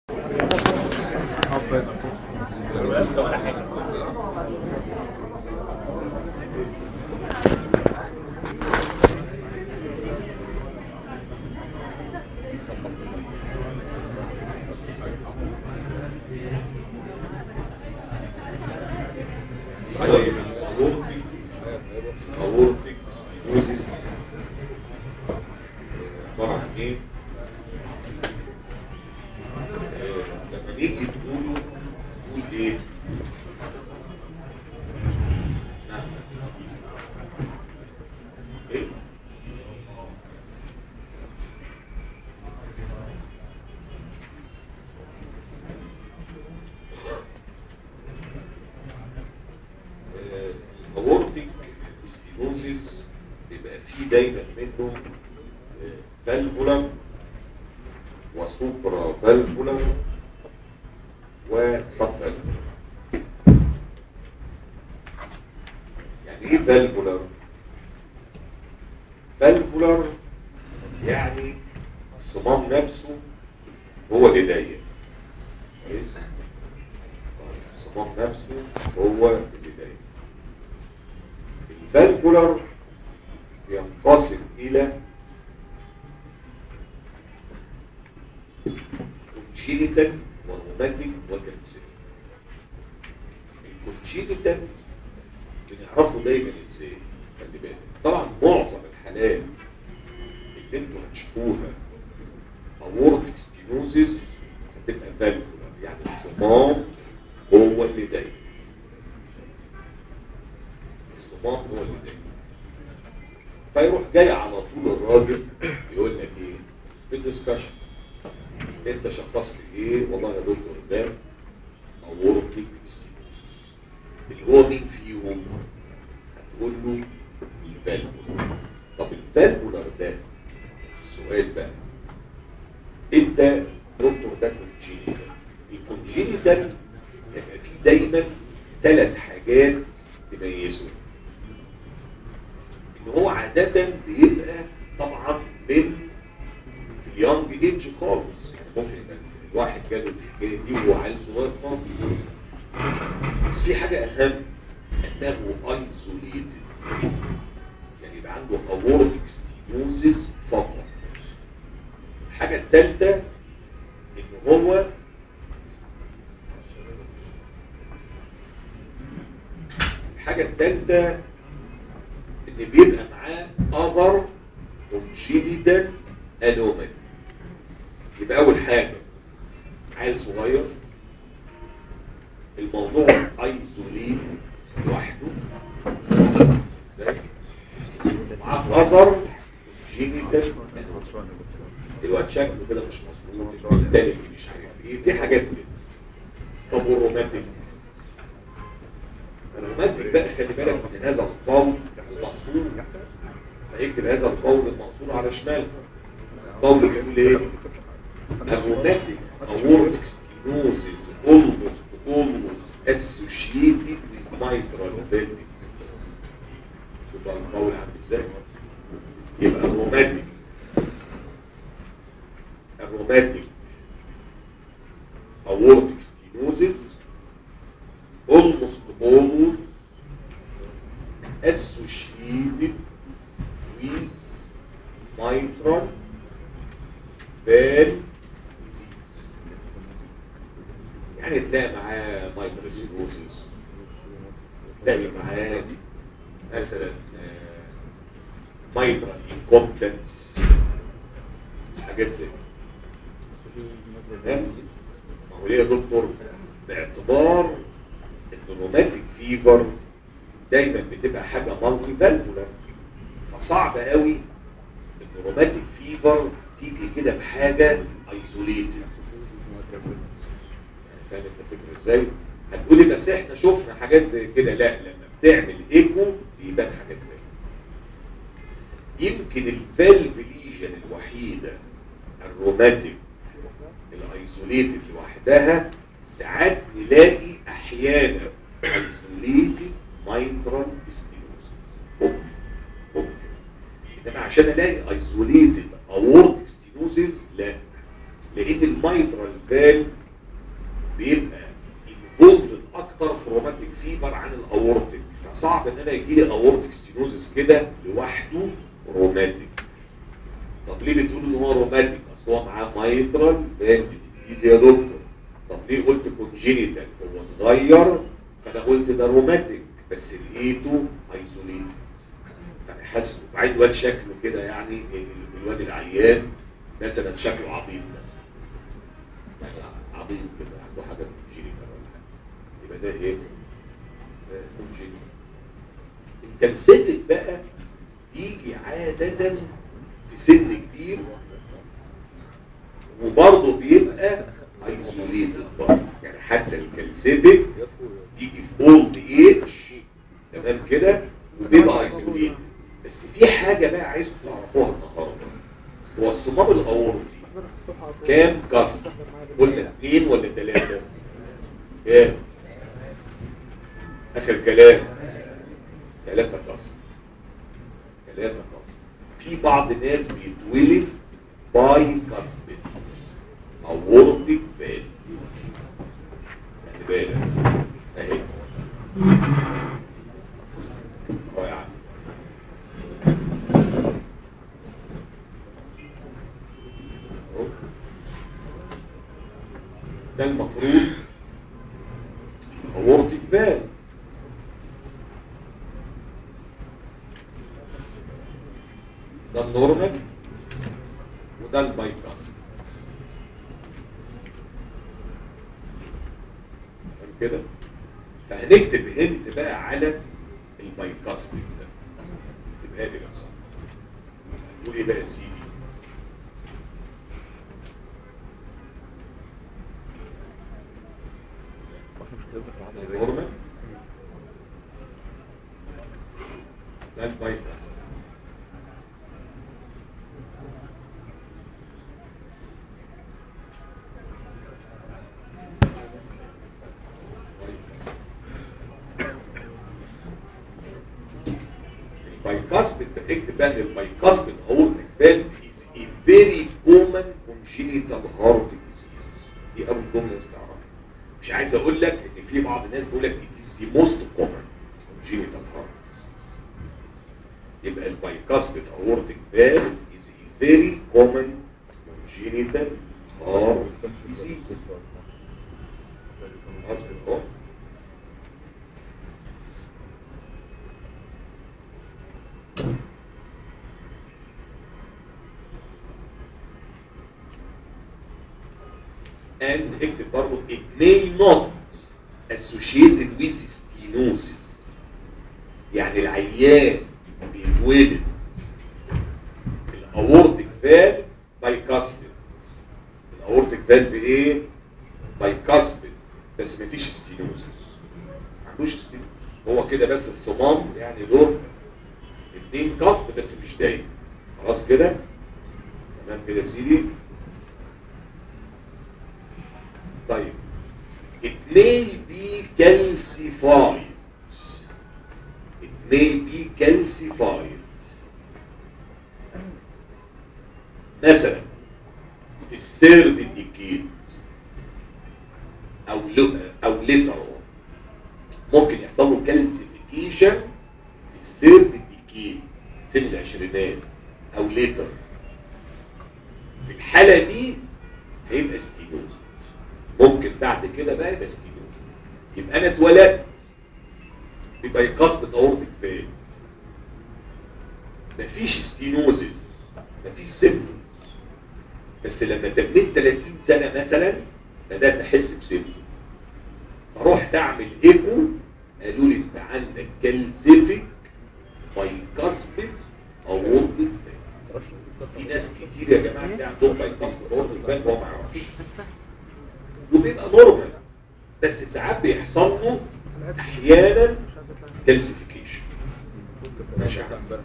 طيب الاورتيك اورتيك ستينوزيس طبعا ايه آه، لما نيجي تقولوا تقول ايه نعم. ايه الاورتيك ستينوزيس بيبقى فيه دايما منه فالفولار وسوبرا فالفولار وسب فالفولار يعني ايه فالفولار فالفولار يعني الصمام نفسه هو اللي ضيق كويس الصمام نفسه هو اللي ضيق الفالفولار ينقسم الى كونجينيتال وروماتيك وكالسيل الكونجينيتال بنعرفه دايما ازاي خلي بالك طبعا معظم الحالات اللي انتوا هتشوفوها اورتيك ستينوزيس هتبقى فالفولار يعني الصمام هو اللي ضايق الصمام هو اللي ضايق فيروح جاي على طول الراجل يقول لك ايه في الدسكشن انت شخصت ايه والله يا دكتور ده اورتيك ستينوزيس اللي هو مين فيهم هتقول له الفالفولار طب الفالفولار ده السؤال بقى انت دكتور ده كونجينيتال الكونجينيتال يبقى فيه دايما ثلاث حاجات تميزه ان هو عادة بيبقى طبعا من في اليونج ايدج خالص يعني ممكن يبقى الواحد جاله الحكايه دي وهو عيل صغير خالص بس في حاجة اهم انه ايزوليتد يعني يبقى عنده اورتيك ستينوزيس فقط الحاجة الثالثة ان هو الحاجة الثالثة ان بيبقى معاه اذر congenital anomaly يبقى اول حاجة عيل صغير الموضوع ايزوليت لوحده ازاي؟ معاه اذر congenital anomaly الواد شكله كده مش مظبوط التاني مش عارف ايه في حاجات كده طب والروماتيك الروماتيك بقى خلي بالك من هذا القول المقصور هيكتب هذا القول المقصور على شمال قول بيقول ايه الروماتيك aortic stenosis almost almost associated with mitral valve شوف بقى القول عامل ازاي يبقى الروماتيك الروماتيك aortic stenosis almost always associated with mitral valve disease يعني تلاقي معاه mitral cirrhosis تلاقي معاه مثلا mitral incompetence حاجات زي كده ما هو ليه يا دكتور باعتبار ان الروماتيك فيفر دايما بتبقى حاجه مالتي فالفولار فصعب قوي ان الروماتيك فيفر تيجي كده بحاجه ايزوليتد فاهم انت الفكره ازاي؟ هتقولي بس احنا شفنا حاجات زي كده لا لما بتعمل ايكو بيبان حاجات زي يمكن الفالف ليجن الوحيده الروماتيك الايزوليتد لوحدها ساعات نلاقي احيانا ايزوليتد مايترال ستينوزيس ممكن ممكن انما عشان الاقي ايزوليتد اورتيك ستينوزيس لا لان الميترال فالف بيبقى انفولد اكتر في الروماتيك فيبر عن الاورتيك فصعب ان انا يجي لي اورتيك ستينوزس كده لوحده روماتيك طب ليه بتقول ان هو روماتيك اصل هو معاه مايترال فالف ديزيز يا دكتور طب ليه قلت كونجينيتال هو صغير فانا قلت ده روماتيك بس لقيته ايزوليتد يعني حاسس بعيد الواد شكله كده يعني الواد العيان مثلا شكله عبيط مثلا يعني عبيط كده عنده حاجه كونجينيتال ولا حاجه يبقى ده ايه؟ ده كونجينيتال الكالسيتك بقى يجي عادة في سن كبير وبرضه بيبقى ايزوليتد برضه يعني حتى الكالسيتك يجي في اولد ايج تمام كده وبيبقى ايزوليتد بس في حاجة بقى عايزكم تعرفوها النهارده هو الصمام الاورطي كام كسر قلنا اثنين ولا ثلاثة كام اخر كلام ثلاثة كسر ثلاثة كسر في بعض الناس بيتولد باي كسبت او ورطك بال خلي بالك اهي اهو يا عم أهو. ده المفروض ورطك بال ده النورمال وده البايباس تمام كده فهنكتب هنت بقى على البايكاستنج ده اكتبها لي لو سمحت تقول ايه بقى يا سيدي النورمال ده البايكاست البايكاسبيد اكتب بقى ان البايكاسبيد اورتيك فالف is a very common congenital heart disease دي اول جمله لازم تعرفها مش عايز اقول لك ان في بعض الناس بيقول لك it is the most common congenital heart disease يبقى البايكاسبيد اورتيك فالف is a very common congenital heart disease خلاص كده and اكتب برضه it may not associated with stenosis يعني العيان بيتولد الاورتيك فالف بايكاسبيد الاورتيك فالف ايه بايكاسبيد بس مفيش ستينوزس ما عندوش ستينوزس هو كده بس الصمام يعني له اتنين كاسب بس مش دايم خلاص كده تمام كده يا سيدي طيب it may be calcified it may be calcified مثلا في السيرد ديكيد او لو او ليتر ممكن يحصل له كالسيفيكيشن في السيرد ديكيد سن العشرينات او ليتر في الحالة دي هيبقى ستينوز ممكن بعد كده بقى يبقى ستينوز يبقى انا اتولدت ببايكاست اورتيك فين مفيش ستينوزز مفيش سيمبتومز بس لما تميت 30 سنة مثلا بدأت احس بسيمتوم فرحت اعمل ايكو قالوا لي انت عندك كالسيفيك بايكاسبيد اورتيك فين في ناس كتير يا جماعه اللي عندهم بايكاسبيد اورتيك فين وهو ما يعرفش وبيبقى نورمال بس ساعات بيحصل له احيانا كالسيفيكيشن ماشي يا عم.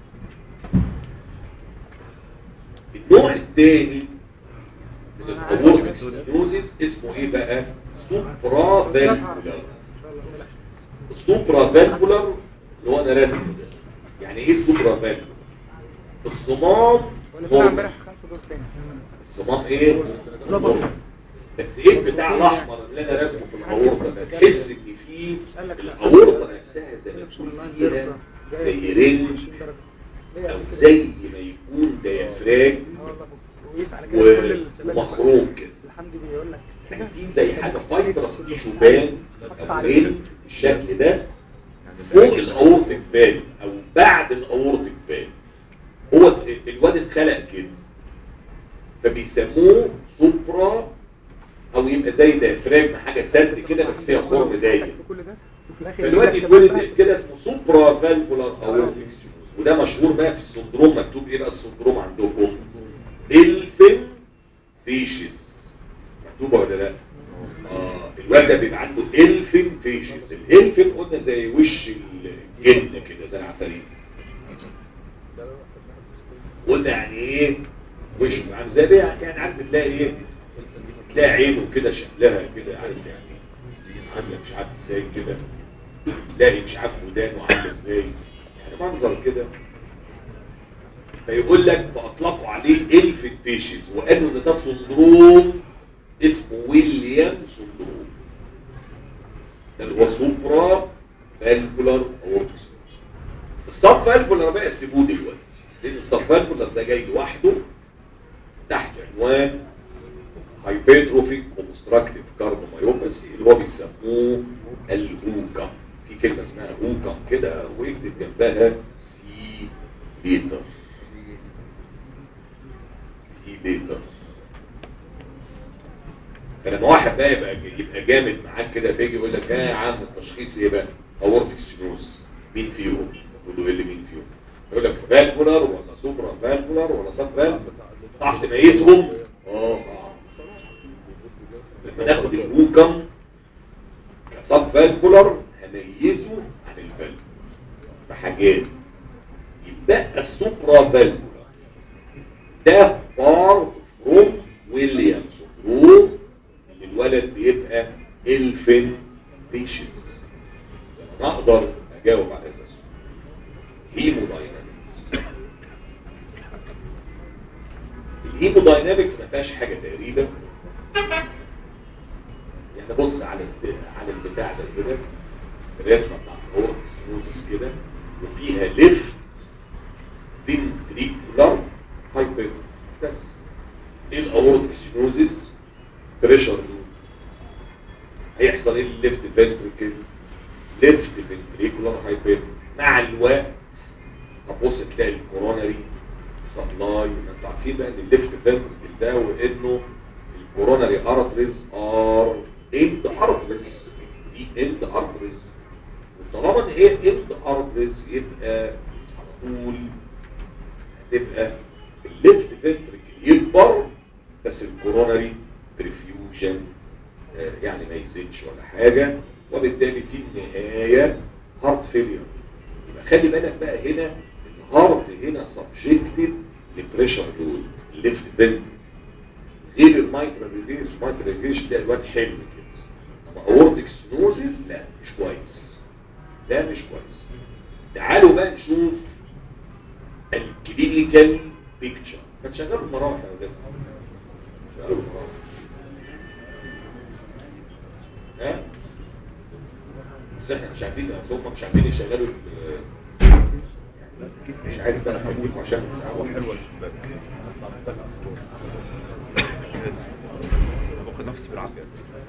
النوع الثاني من الاورتيك ستينوزيس اسمه ايه بقى سوبرا فالفولار السوبرا فالفولار اللي هو انا راسمه ده يعني ايه سوبرا فالفولار الصمام ولا بتاع نورمال امبارح خمسة دور تاني الصمام ايه ظبط. بس ايه البتاع الاحمر اللي انا راسمه في الاورطه ده تحس ان فيه قال لك الاورطه نفسها زي ما تكون فيها زي رنج او زي ما يكون ديافراج وقيس على كده كل و- الشباب ومخروج كده الحمد لله يقول لك يعني في زي حاجه فايبرس دي شوبان او رين الشكل ده فوق الاورتيك فالف او بعد الاورتيك فالف هو ال- الواد اتخلق كده فبيسموه سوبرا او يبقى زي ديافراجم حاجه سد كده بس فيها خرم ضيق في كل ده وفي الاخر فالواد يقول لك يتولد كده اسمه سوبرا فالفولار اورتيك وده مشهور بقى في السندروم مكتوب ايه بقى السندروم عندكم الفين فيشز مكتوبه ولا لا اه الواد ده بيبقى عنده الفين فيشز الالفين قلنا زي وش الجن كده زي العفاريت قلنا يعني ايه وشه عامل زي بيه يعني عارف بتلاقي ايه تلاقي عينه كده شكلها كده عارف يعني عامله مش عارف ازاي كده تلاقي مش عارف ودانه عامله ازاي يعني منظر كده فيقول لك فاطلقوا عليه الفين فيشز وقالوا ان ده سندروم اسمه ويليام سندروم ده اللي هو سوبرا فالفولار اورتكس السب فالفولار بقى سيبوه دلوقتي لان السب فالفولار ده جاي لوحده تحت عنوان هايبرتروفيك اوبستراكتيف كارديومايوباثي اللي هو بيسموه الهوكم في كلمه اسمها هوكم كده ويكتب جنبها سي ليتر سي ليتر فلما واحد بقى يبقى يبقى جامد معاك كده فيجي يقول لك ها يا عم التشخيص ايه بقى؟ اورتيك سينوز مين فيهم؟ تقول له ايه اللي مين فيهم؟ يقول لك فالفولار ولا سوبرا فالفولار ولا سب فالف تعرف تميزهم؟ اه آه. لما ناخد الهوكم كسب فالفولار هميزه عن الفالف بحاجات يبقى السوبرا فالفولار ده بارت فروم ويليام سندروم اللي الولد بيبقى الفين فيشز انا اقدر اجاوب على هذا السؤال هيموداينامكس الهيموداينامكس ما فيهاش حاجه تقريبا يعني بص على الس- على البتاع ده كده الرسمه بتاعت الاورتكس سينوزس كده وفيها ليفت فينتريكولار هايبر بس ايه الاورتيك سينوزيس بريشر لود هيحصل ايه الليفت فنتريكل ليفت فنتريكولار هايبر مع الوقت هتبص تلاقي الكوروناري سبلاي ما انتوا عارفين بقى ان الليفت فنتريكل ده وانه الكوروناري ارتريز ار اند ارتريز دي اند ارتريز وطالما ان هي اند ارتريز يبقى على طول تبقى الليفت فنتريكل يكبر بس الكوروناري بريفيوجن آه، يعني ما يزيدش ولا حاجة وبالتالي في النهاية هارت فيلير يبقى خلي بالك بقى هنا الهارت هنا سبجكتد لبريشر لود الليفت فنتريكل غير المايترال ريليز المايترال ريليز تلاقي الواد حلو كده اما اورتيك سنوزيس لا مش كويس لا مش كويس تعالوا بقى نشوف الكلينيكال بيكتشر ما تشغلوا المراوح يا ولاد شغلوا المراوح ها بس احنا مش عارفين اصل هم مش عارفين يشغلوا ال- مش عارف بقى هجيبكم عشان هو حلوه الشباك باخد نفسي بالعافيه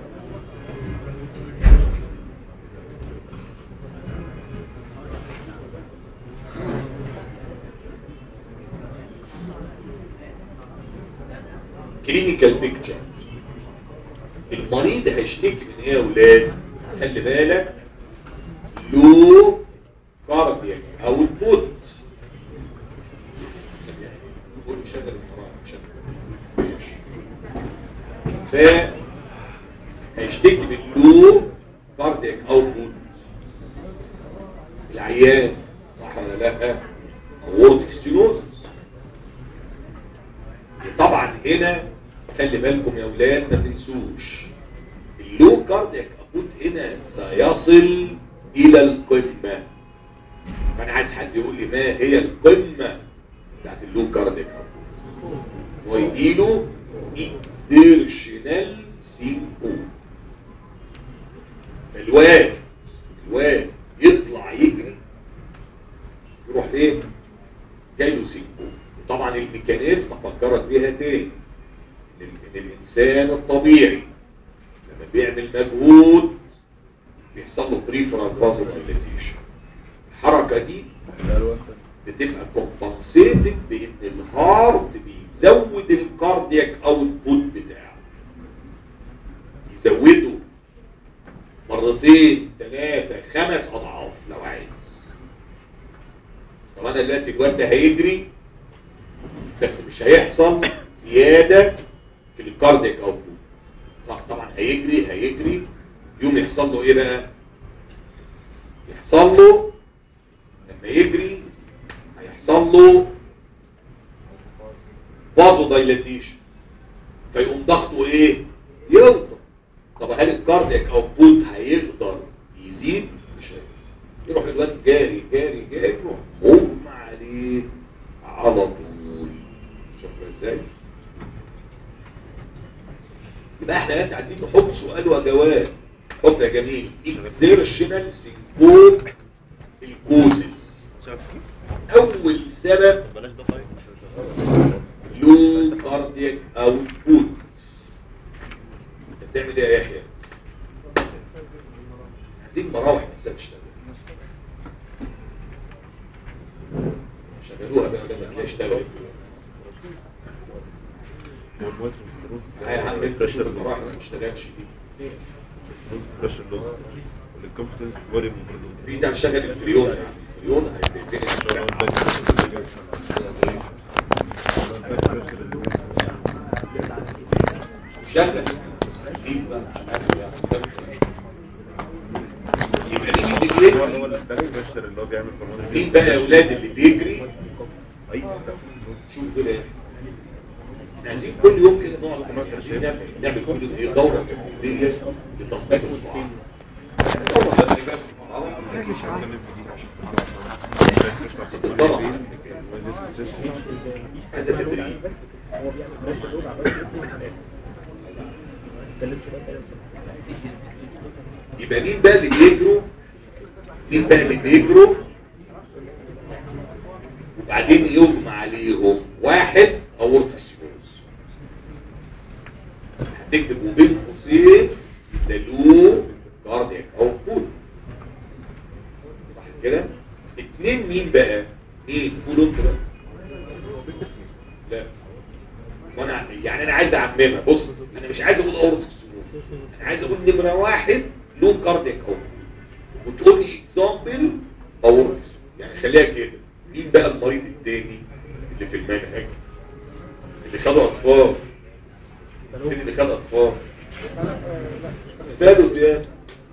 كلينيكال بيكتشر المريض هيشتكي من ايه يا اولاد خلي بالك لو كاردياك او البوت قول شغل المراوح شغل ماشي. ف هيشتكي من لو كاردياك او بوت العيان صح ولا لا اورتيك ستينوزس طبعا هنا خلي بالكم يا اولاد ما تنسوش اللو كاردياك ابوت هنا سيصل الى القمه فانا عايز حد يقول لي ما هي القمه بتاعت اللو كاردياك ابوت هو يجيله اكسيرشنال سينكو فالواد الواد يطلع يجري يروح ايه جاي له سينكو طبعا الميكانيزم افكرك بيها تاني ان ال- إن الانسان الطبيعي لما بيعمل مجهود بيحصل له بريفرال فازو دايليتيشن الحركه دي بتبقى كومبنسيتد بان الهارت بيزود الكاردياك اوتبوت بتاعه يزوده مرتين ثلاثة خمس أضعاف لو عايز طب أنا دلوقتي الواد ده هيجري بس مش هيحصل زيادة في الكاردياك اوتبوت صح طبعا هيجري هيجري يوم يحصل له ايه بقى يحصل له لما يجري هيحصل له فازو دايلاتيشن فيقوم ضغطه ايه يوطى طب هل الكاردياك اوتبوت هيقدر يزيد مش هيقدر يروح الواد جاري جاري جاري يروح مغمى عليه على طول شوفوا ازاي يبقى احنا دلوقتي عايزين نحط سؤال وجواب حط يا جميل اكزيرشنال سينكوب الكوزز اول سبب بلاش ده طيب لو كاردياك اوتبوت انت بتعمل ايه يا يحيى عايزين مراوح نفسها تشتغل شغلوها بقى لما تلاقي اشتغلت ها يا عم انت شوف المراوح ما تشتغلش دي بريشر لود الكومبتنس فيري في ده شغل الفريون يعني الفريون هيبتدي شغل يبقى مين اللي هو بيجري هو البريشر اللي هو بيعمل هرمون مين بقى يا اولاد اللي بيجري ايوه شوف كده احنا عايزين كل يوم كده نقعد عايزين نعمل نعمل كل يوم ايه دوره تدريبيه لتظبيط الصعاب دوره تدريبيه في المراوح هذا تدريب يبقى مين بقى اللي بيجروا مين بقى اللي بيجروا وبعدين يغمى عليهم واحد اورتا سيروز هتكتب بين قوسين ده له كاردياك اوتبوت صح كده اتنين مين بقى مين قولوا انتوا بقى لا وانا يعني انا عايز اعممها بص انا مش عايز اقول اورتا سيروز انا عايز اقول نمره واحد له كاردياك اوتبوت وتقول لي اكزامبل اورتا يعني خليها كده مين بقى المريض التاني اللي في المنهج اللي خدوا اطفال مين اللي خد اطفال الفالوت يا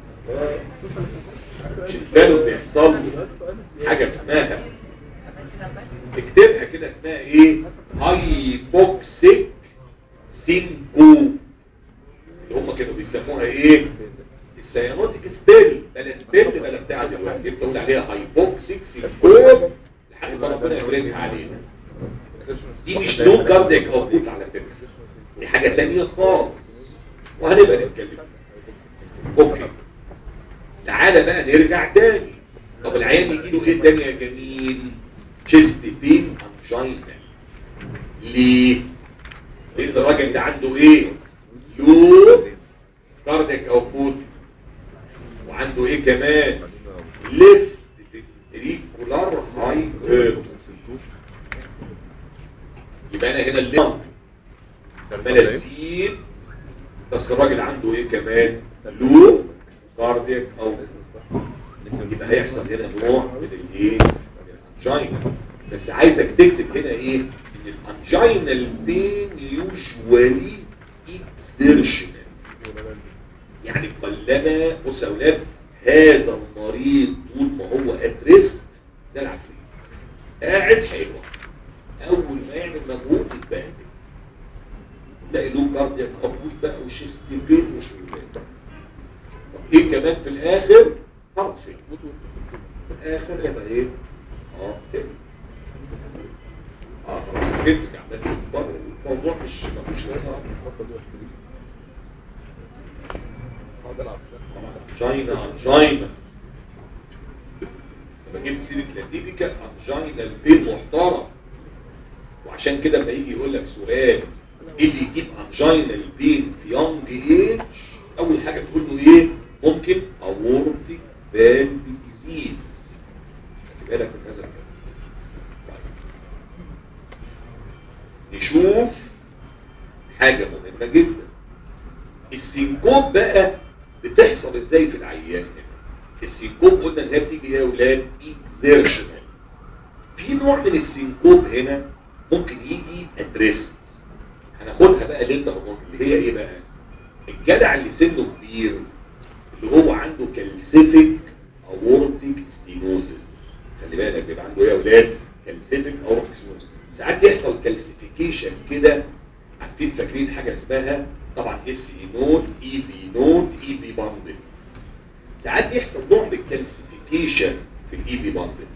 مش الفالوت بيحصل له حاجه اسمها اكتبها كده اسمها ايه هايبوكسيك سينكو اللي هم كانوا بيسموها ايه السيانوتيك سبيل بلا سبيل بلا بتاع دلوقتي انت تقول عليها هايبوكسيك سينكو لحد ما ربنا يفرجها علينا دي مش لون كاردياك اوتبوت على فكره دي حاجه تانية خالص وهنبقى نتكلم فيها. اوكي تعالى بقى نرجع تاني طب العيان يجي له ايه تاني يا جميل تشيست بين انجينا ليه لان الراجل ده عنده ايه لو كاردياك اوتبوت وعنده ايه كمان ليفت فنتريكولار هايبر يبقى انا هنا الليفت عماله تزيد بس الراجل عنده ايه كمان لو كاردياك او يبقى هيحصل هنا نوع من الايه الانجينا بس عايزك تكتب هنا ايه ان الانجينال بين يوجوالي اكسيرشنال يعني قلما بص يا اولاد هذا المريض طول ما هو اتريست زي العفريت قاعد حلوه اول ما يعمل مجهود يتبهدل تلاقي له كاردياك ابوت بقى وشيست بين وشويات طب ايه كمان في الاخر هارت فيل في الاخر يبقى ايه اه كده اه خلاص كده عمال يكبر الموضوع مش ملوش لازمه انجينا انجينا لما جبت سيره لاتيبيكا انجينا البين محترم وعشان كده لما يجي يقول لك سؤال ايه اللي يجيب انجينا البين في يونج ايج اول حاجه تقول له ايه ممكن اورتيك فالف ديزيز خلي بالك من هذا الكلام طيب. نشوف حاجه مهمه جدا السينكوب بقى بتحصل ازاي في العيان هنا السينكوب قلنا ان هي بتيجي يا اولاد اكزيرشنال في نوع من السينكوب هنا ممكن يجي ادريست هناخدها بقى ليتر هرمون اللي هي ايه بقى الجدع اللي سنه كبير اللي هو عنده كالسيفيك اورتيك ستينوزس خلي بالك بيبقى عنده ايه يا اولاد كالسيفيك اورتيك ستينوزس ساعات يحصل كالسيفيكيشن كده عارفين فاكرين حاجه اسمها طبعا اس اي نود اي بي نود اي بي باندل ساعات يحصل نوع من الكالسيفيكيشن في الاي بي باندل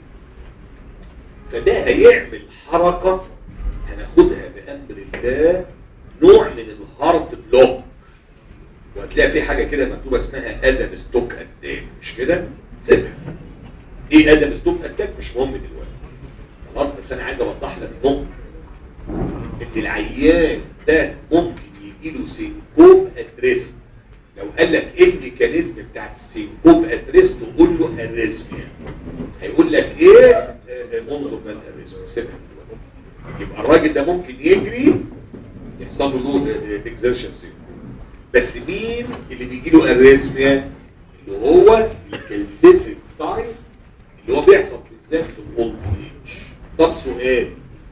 فده هيعمل حركه هناخدها بامر الله نوع من الهارت بلوك وهتلاقي في حاجه كده مكتوبه اسمها ادم ستوك اتاك مش كده سيبها ايه ادم ستوك اتاك مش مهم دلوقتي خلاص بس انا عايز اوضح لك نقطه ان العيان ده ممكن يجي له سينكوب اتريست لو قال لك ايه الميكانيزم بتاعت السينكوب اتريست تقول له اريزميا هيقول لك ايه آه، آه، انظر ما الاريزميا سيبها دلوقتي يبقى الراجل ده ممكن يجري يحصل له اكزertion سينكوب بس مين اللي بيجي له اريزميا اللي هو الكالسيفيك تايب اللي هو بيحصل بالذات في الاولد ايج طب سؤال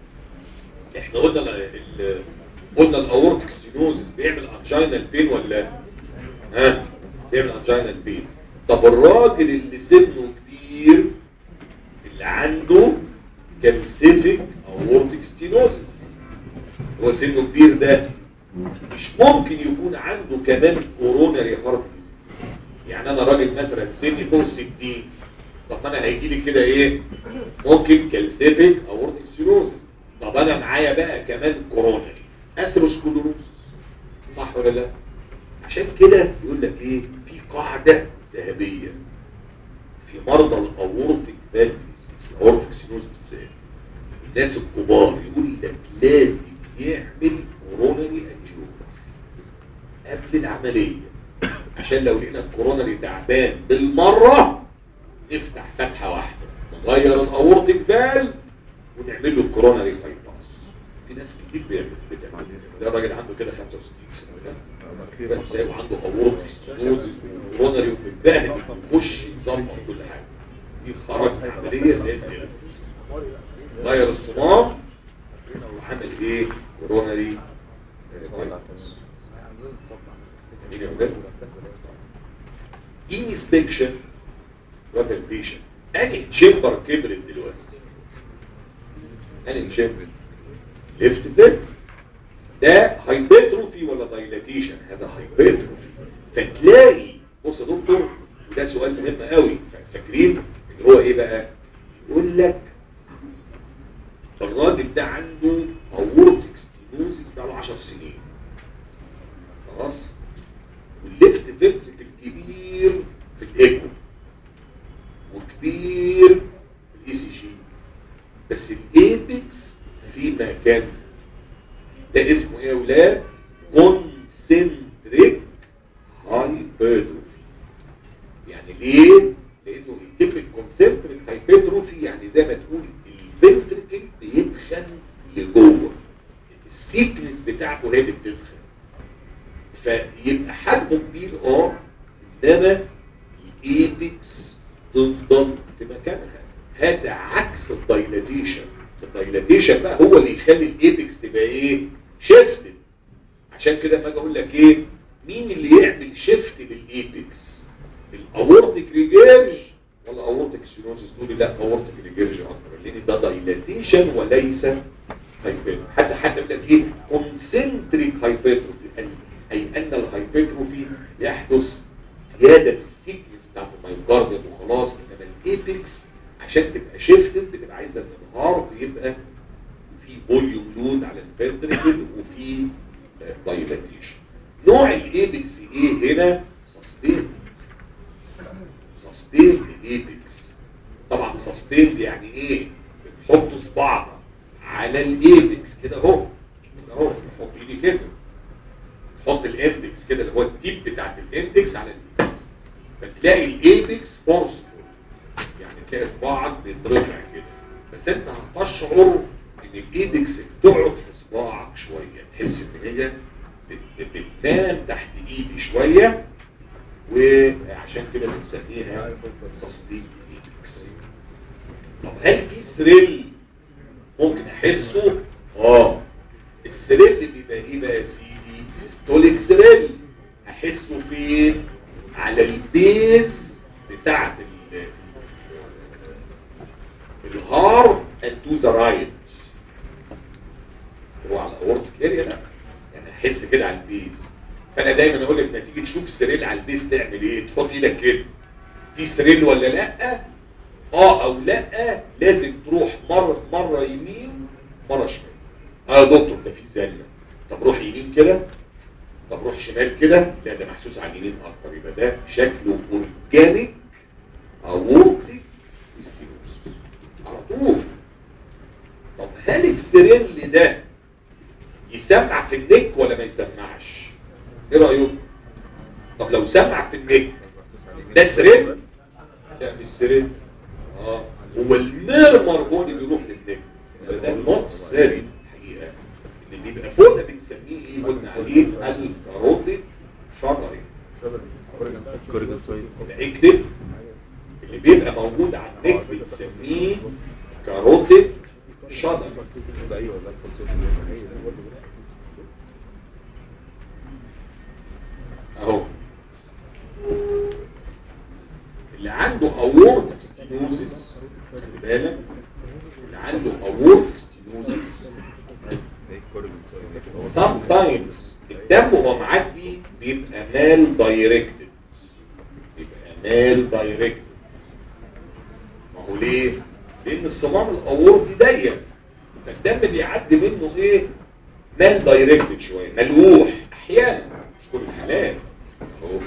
احنا قلنا ال- ال- قلنا الاورتيك ستينوزس بيعمل انجينال بين ولا لا؟ ها بيعمل انجينال بين طب الراجل اللي سنه كبير اللي عنده كالسيفيك اورتيك ستينوزس هو سنه كبير ده مش ممكن يكون عنده كمان كوروناري هارت ديزيز يعني انا راجل مثلا سني فوق 60 طب ما انا هيجي لي كده ايه ممكن كالسيفيك اورتيك ستينوزس طب انا معايا بقى كمان كوروناري اثيروسكلوروسس صح ولا لا عشان كده يقول لك ايه في قاعده ذهبيه في مرضى الاورتيك فالفيز الاورتيك سينوز بالذات الناس الكبار يقول لك لازم يعمل كوروناري انجيوجرافي قبل العمليه عشان لو لقينا الكوروناري تعبان بالمره نفتح فتحه واحده نغير الاورتيك فالف ونعمل له كوروناري بايباس في ناس كتير بيعمل بتعمل ده الراجل عنده كده 65 سنه ده بس هو عنده اورتيك ستينوزس وكوروناري ومتبهدل يخش يظبط كل حاجه دي خرج عمليه زي الدنيا غير الصمام وعمل ايه كوروناري بايباس جميل يا ولاد انسبكشن وات البيشنت انهي تشامبر كبرت دلوقتي انهي تشامبر ليفت فيت ده هايبرتروفي ولا دايلاتيشن هذا هايبرتروفي فتلاقي بص يا دكتور وده سؤال مهم قوي فاكرين اللي هو ايه بقى يقول لك الراجل ده عنده اورتيك ستينوزيس بقاله 10 سنين خلاص والليفت فينتريكل كبير في الايكو وكبير في الاي سي جي بس الايبكس في مكان ده اسمه ايه يا اولاد كونسنتريك هايبرتروفي يعني ليه لانه كلمه كونسنتريك هايبرتروفي يعني زي ما تقول الفنتريكل بيدخن لجوه السيكنس بتاعته هي اللي بتدخن فيبقى حجمه كبير اه انما الايبكس تفضل في مكانها هذا عكس الدايلاتيشن الدايلاتيشن بقى هو اللي يخلي الايبكس تبقى ايه شيفتد عشان كده ما اجي اقول لك ايه مين اللي يعمل شيفت للايبكس الاورتيك ريجيرج ولا اورتيك سينوزس تقولي لا اورتيك ريجيرج اكتر لان ده دايلاتيشن وليس هايبرتروفي حتى حتى يقول لك ايه كونسنتريك هايبرتروفي اي ان الهايبرتروفي يحدث زياده في السيكنس بتاعت المايوكارديوم وخلاص انما الايبكس عشان تبقى شيفتد بتبقى عايزه ان الهارت يبقى في فوليوم لود على الفنتريكل وفي سستين سستين ايبكس طبعا سستين يعني ايه بتحط صباعك على الايبكس كده اهو كده اهو تحط ايدي كده تحط الاندكس كده اللي هو التيب بتاعت الاندكس على الايبكس فتلاقي الايبكس فورسفول يعني تلاقي صباعك بيترفع كده بس انت هتشعر ان الايبكس بتقعد في صباعك شويه تحس ان هي بت- بتنام تحت ايدي شويه وعشان كده بنسميها سستين ايبكس طب هل في ثريل ممكن احسه اه الثريل بيبقى ايه بقى يا سيدي سيستوليك ثريل احسه فين على البيز بتاعت ال- الهارت and to the right هو على الاورتيك اريا لا يعني احس كده على البيز فانا دايما اقول لك ما تيجي تشوف السريل على البيز تعمل ايه تحط ايدك كده في سريل ولا لا اه او لا لازم تروح مره مره يمين مره شمال اه يا دكتور ده في زله طب روح يمين كده طب روح شمال كده لا ده محسوس على اليمين اكتر يبقى ده شكله اورجانيك اورتيك ستينوس على طول طب هل السريل ده يسمع في النك ولا ما يسمعش ايه رايكم طب لو سمع في النك ده سريل لا مش سريل اه هو المرمر هو اللي بيروح للنك ده نوت سريل الحقيقه اللي بيبقى فوق ده بنسميه ايه قلنا عليه الكاروتيد شجري كوريجن سايد يبقى اكتب اللي بيبقى موجود على النك بنسميه كاروتيد شجري ده ايوه ده الكونسيبت اهو اللي عنده اورتك ستينوزيس خلي بالك اللي عنده اورتك ستينوزيس ايه كوريجن سايد sometimes الدم وهو معدي بيبقى مال دايركتد بيبقى مال دايركتد ما هو ليه؟ لان الصمام الاورطي ضيق فالدم بيعدي منه ايه؟ مال دايركتد شويه ملوح احيانا مش كل الحالات اهو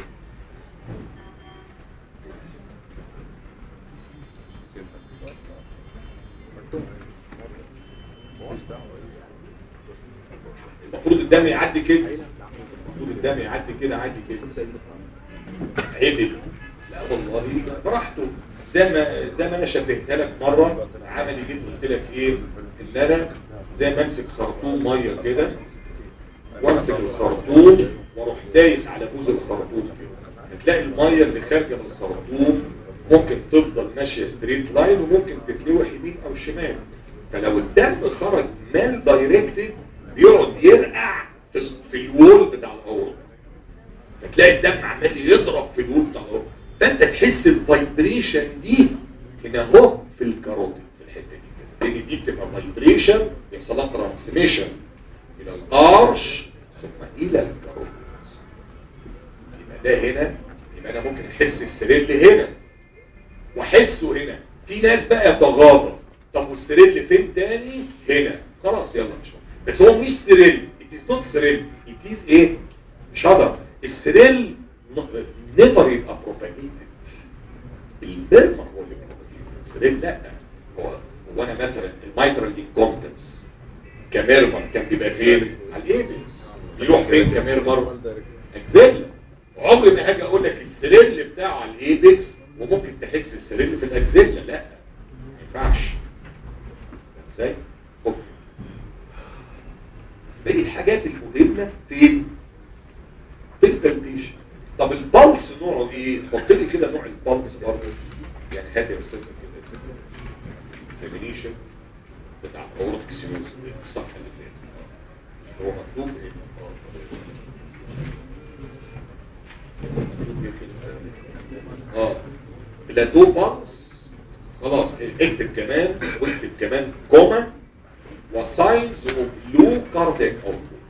المفروض الدم يعدي كده المفروض الدم يعدي كده عادي كده عدل لا والله براحته زي ما زي ما انا شبهتها لك مره عملي جيت قلت لك ايه ان انا زي ما امسك خرطوم ميه كده وامسك الخرطوم واروح دايس على بوز الخرطوم كده هتلاقي الميه اللي خارجه من الخرطوم ممكن تفضل ماشيه ستريت لاين وممكن تتلوح يمين او شمال فلو الدم خرج مال دايركتد بيقعد يرقع في ال- في الوول بتاع الاورطه فتلاقي الدم عمال يضرب في الوول بتاع الاورطه فانت تحس الفايبريشن دي هنا اهو في الكاروتيد في الحته دي كده لان دي بتبقى فايبريشن بيحصل لها ترانسميشن الى الارش ثم الى الكاروتيد يبقى ده هنا يبقى انا ممكن احس السريل هنا واحسه هنا في ناس بقى يتغاضى طب والسريل فين تاني هنا خلاص يلا مش مهم. بس هو مش سريل it is not سريل it is ايه شجر السريل نيفر يبقى propagated البرمر هو اللي propagated السريل لا هو هو انا مثلا المايترال انكومبتنس كميرمر كان بيبقى فين على الايبكس يروح فين كميرمر اكزيلا عمري ما هاجي اقول لك السريل بتاعه على الايبكس وممكن تحس السريل في الاكزيلا لا ما ينفعش ازاي أوكي. باقي الحاجات المهمه فين في البلبيشن طب البلس نوعه ايه حط لي كده نوع البلس برضه يعني هات يا استاذ كده اكزامينيشن بتاع اورتك سينوز الصفحه اللي فاتت هو مكتوب ايه مكتوب ايه كده؟ اه بلاتو بلس خلاص اكتب كمان واكتب كمان كوما وساينز اوف لو كاردياك اوتبوت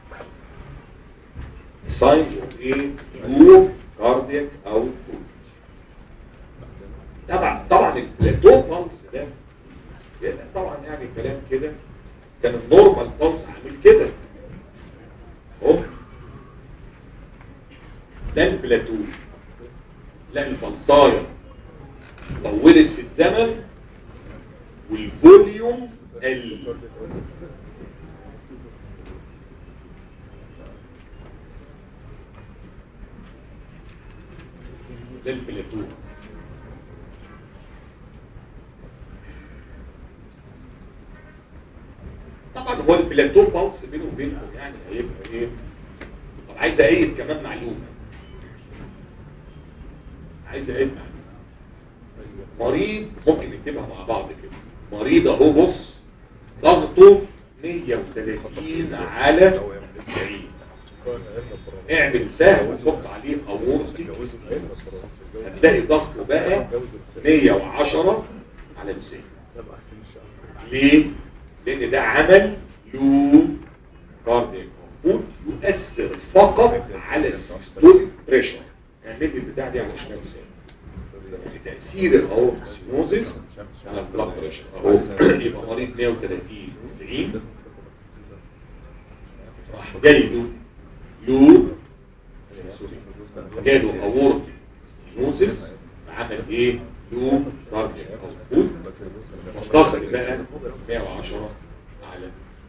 ساينز اوف ايه لو كاردياك اوتبوت طبعا طبعا البلاتو بلس ده ده طبعا يعني كلام كده كان النورمال بلس عامل كده اهو ده البلاتو لا البلصايه طولت في الزمن والفوليوم قل ده البلاتو طبعا هو البلاتو بالس بينه وبينكم يعني هيبقى ايه طب عايز اقيد كمان معلومه عايز اقيد معلومه مريض ممكن نكتبها مع بعض كده مريض اهو بص ضغطه 130 على 90 اعمل سهم وحط عليه اورتي هتلاقي ضغطه بقى 110 على 90 ليه؟ لان ده عمل له كاردياك اوتبوت يؤثر فقط على السيستوليك بريشر اعمل لي البتاع دي على شمال سام يعني تاثير الاورتسينوزيس على البلاد بريشر اهو يبقى مريض 130 90 راح جاي له له جاله اورتيك ستينوزيس عمل ايه؟ له كاردياك اوتبوت فالضغط بقى 110 على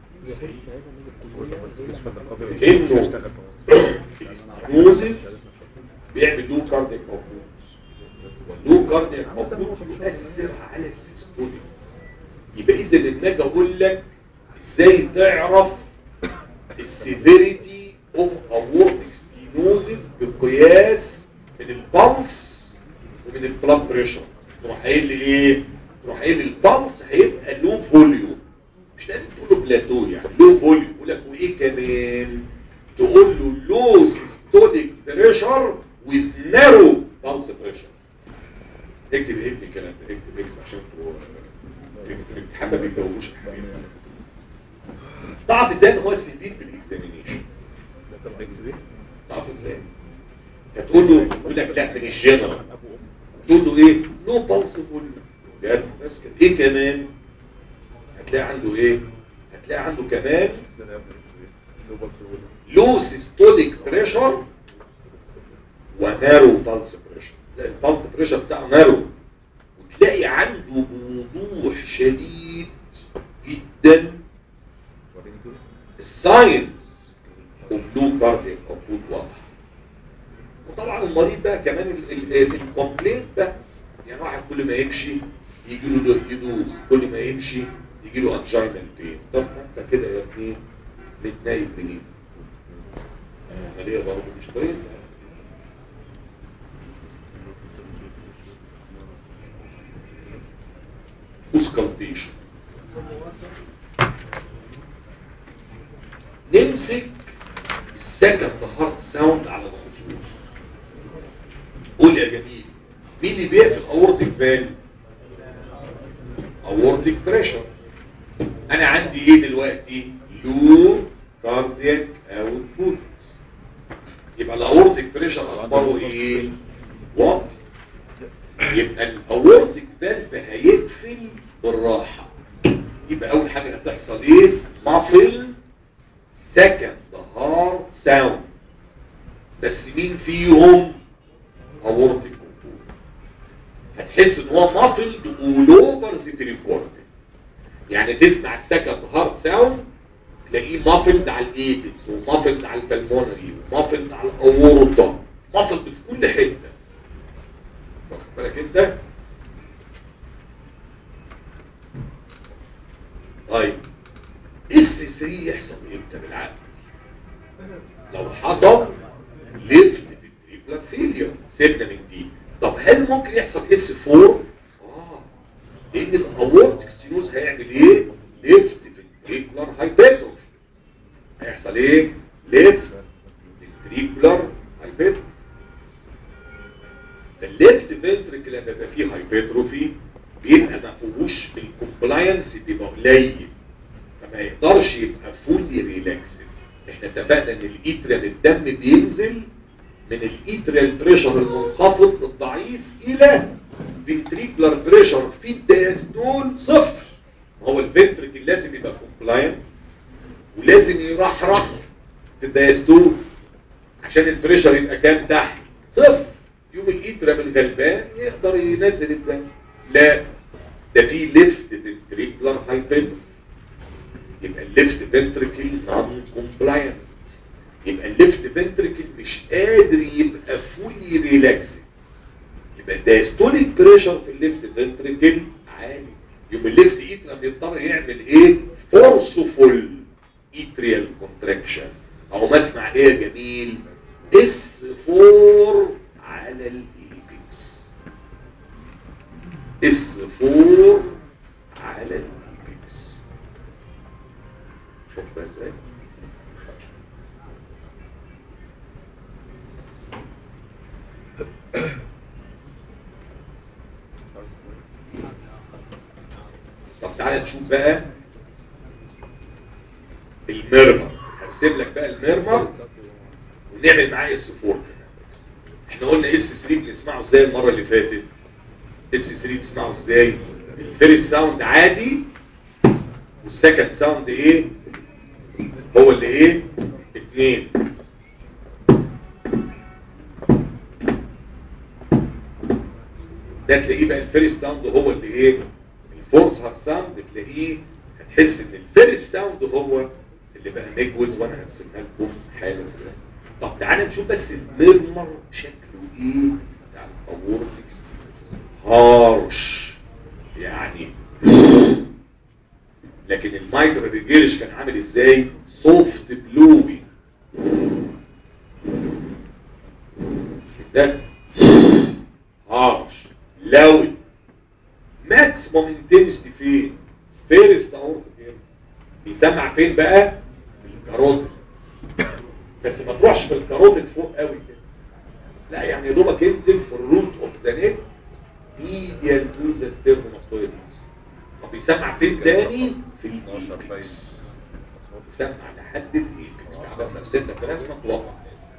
الاستينوزيس بيعمل له كاردياك اوتبوت واللو كاردياك اوتبوت يؤثر على السيستوليك يبقى اذا نتلاقي اقول لك ازاي تعرف السيفيريتي اوف اورتيك ستينوزيس بقياس من البلس ومن البلاد بريشر تروح قايل لي ايه تروح قايل لي البلس هيبقى له فوليوم مش لازم تقول له بلاتو يعني له فوليوم يقول لك وايه كمان تقول له لو سيستوليك بريشر ويز نارو بلس بريشر اكتب اكتب الكلام ده اكتب اكتب عشان تبقوا في الامتحان ما بيجاوبوش يا حبيبي تعرف ازاي ان هو السيفير بالاكزامينيشن تعرف ازاي هتقول له يقول لك لا من الجنرال تقول له ايه نو بالس فول بجد بس كده ايه كمان هتلاقي عنده ايه هتلاقي عنده كمان لو سيستوليك بريشر ونارو بالس بريشر لا البالس بريشر بتاعه نارو وتلاقي عنده بوضوح شديد جدا الساينس اوف لو كاردياك اوتبوت واضح وطبعا المريض بقى كمان الكومبليت بقى يعني واحد كل ما يمشي يجي له يدوخ كل ما يمشي يجي له انجينال بين طب ما انت كده يا ابني متنايم منين عمليه برضه مش كويسه اوسكالتيشن نمسك السكند هارت ساوند على الخصوص قول يا جميل مين اللي بيقفل اورتيك فالف اورتيك بريشر انا عندي ايه دلوقتي لو كاردياك اوتبوت يبقى الاورتيك بريشر اخباره ايه واطي يبقى الاورتيك فالف هيقفل بالراحه يبقى اول حاجه هتحصل ايه مافل سكند هارت ساوند بس مين فيهم اورتيك هتحس ان هو مافل اول اوفر ذا تريكورد يعني تسمع السكند هارت ساوند تلاقيه مافلد على الايبكس ومافلد على البلمونري ومافلد على الاورطه مافلد في كل حته واخد بالك انت طيب اس 3 يحصل امتى بالعقل لو حصل ليفت فيتريكولار فيلير سيبنا من دي طب هل ممكن يحصل اس 4 اه لان الاورتيك ستينوز هيعمل ايه ليفت فيتريكولار هايبرتروفي هيحصل ايه ليفت فيتريكولار هايبرتروفي الليفت فنتريكل لما يبقى فيه هايبرتروفي بيبقى ما فيهوش الكومبلاينس بيبقى قليل فما يقدرش يبقى فولي ريلاكسد احنا اتفقنا ان الايتريال الدم بينزل من الايتريال بريشر المنخفض الضعيف الى فنتريكولار بريشر في الدياستول صفر هو الفنتريكل لازم يبقى كومبلاينت ولازم يرحرح في الدياستول عشان البريشر يبقى كام تحت صفر يوم الاترم الغلبان يقدر ينزل الدم لا ده في ليفت فنتريكولار هايبرتروفي يبقى الليفت فنتريكل نون كومبلاينت يبقى الليفت فنتريكل مش قادر يبقى فولي ريلاكسد يبقى الدايستوليك بريشر في الليفت فنتريكل عالي يبقى الليفت ايترم يضطر يعمل ايه فورسفول اتريال كونتراكشن او ما اسمع ايه يا جميل اس 4 على الايبكس اس 4 على الايبكس شوف بقى ازاي طب تعالى نشوف بقى الميرمر هرسم لك بقى الميرمر ونعمل معاه اس 4 احنا قلنا اس 3 بنسمعه ازاي المره اللي فاتت اس 3 تسمعه ازاي الفيرست ساوند عادي والسكند ساوند ايه هو اللي ايه اتنين ده تلاقيه بقى الفيرست ساوند هو اللي ايه الفورس هارد ساوند تلاقيه هتحس ان الفيرست ساوند هو اللي بقى مجوز وانا هرسمها لكم حالا كده طب تعالى نشوف بس الميرمر شكله ايه بتاع الاورفكس هارش يعني لكن المايتر ريجيرش كان عامل ازاي سوفت بلوي ده هارش لوي ماكسيموم انتنسيتي فين فيرست اورت فين بيسمع فين بقى في الكاروتيد بس ما تروحش في الكاروتيد فوق قوي كده لا يعني يا دوبك انزل في الروت اوف ذا نيك ميديال تو ذا ستيرنوماستويد طب بيسمع فين تاني في الايبكس بيسمع لحد الايبكس تعبان نفسنا في رسمه توقع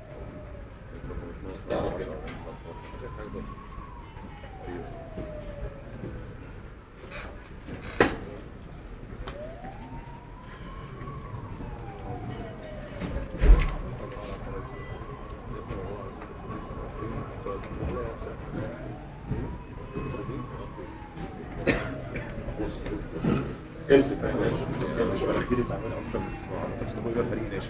ارسم بقى ارسم مش بقى كبير تعمل اكتر من الصباع انت بتسموه يبقى فريق ناشف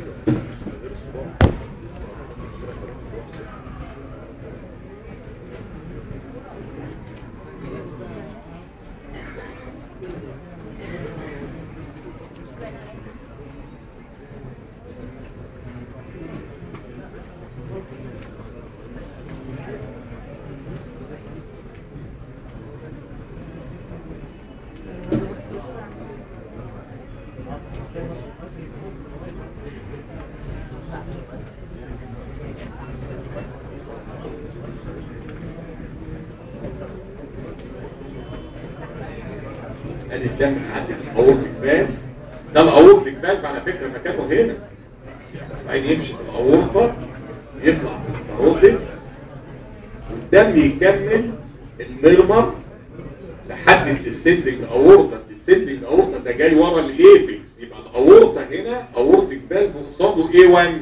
ادي الدم عندي في الاورتيك فالف ده الاورتيك فالف على فكره مكانه هنا بعدين يمشي في الاورطه يطلع في الكاروتيد والدم يكمل الميرمر لحد الديسندنج اورطه الديسندنج اورطه ده جاي ورا الايبكس يبقى الاورطه هنا اورتيك فالف قصاده اي 1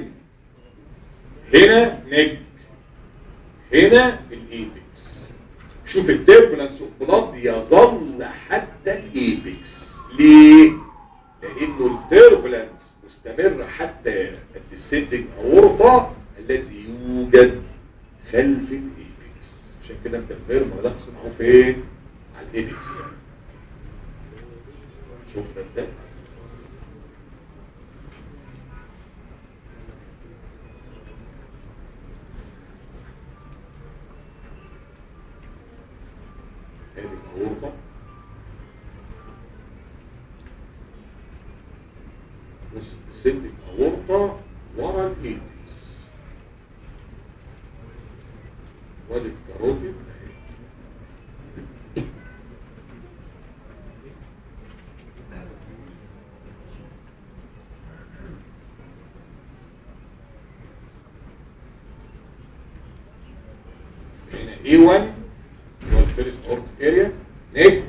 هنا نج هنا الايبكس شوف التربلنس اوف بلاد يظل حتى الايبكس ليه؟ لانه التربلنس مستمر حتى الديسندنج اورطه الذي يوجد خلف الايبكس عشان كده انت الميرمر ده تصنعه فين؟ على الايبكس يعني شوف ده ازاي؟ ادي الاورطه بص السد الاورطه ورا الايبكس وادي الكاروتيد اهي. هنا A1 هو الفيرست اورت اريا نيك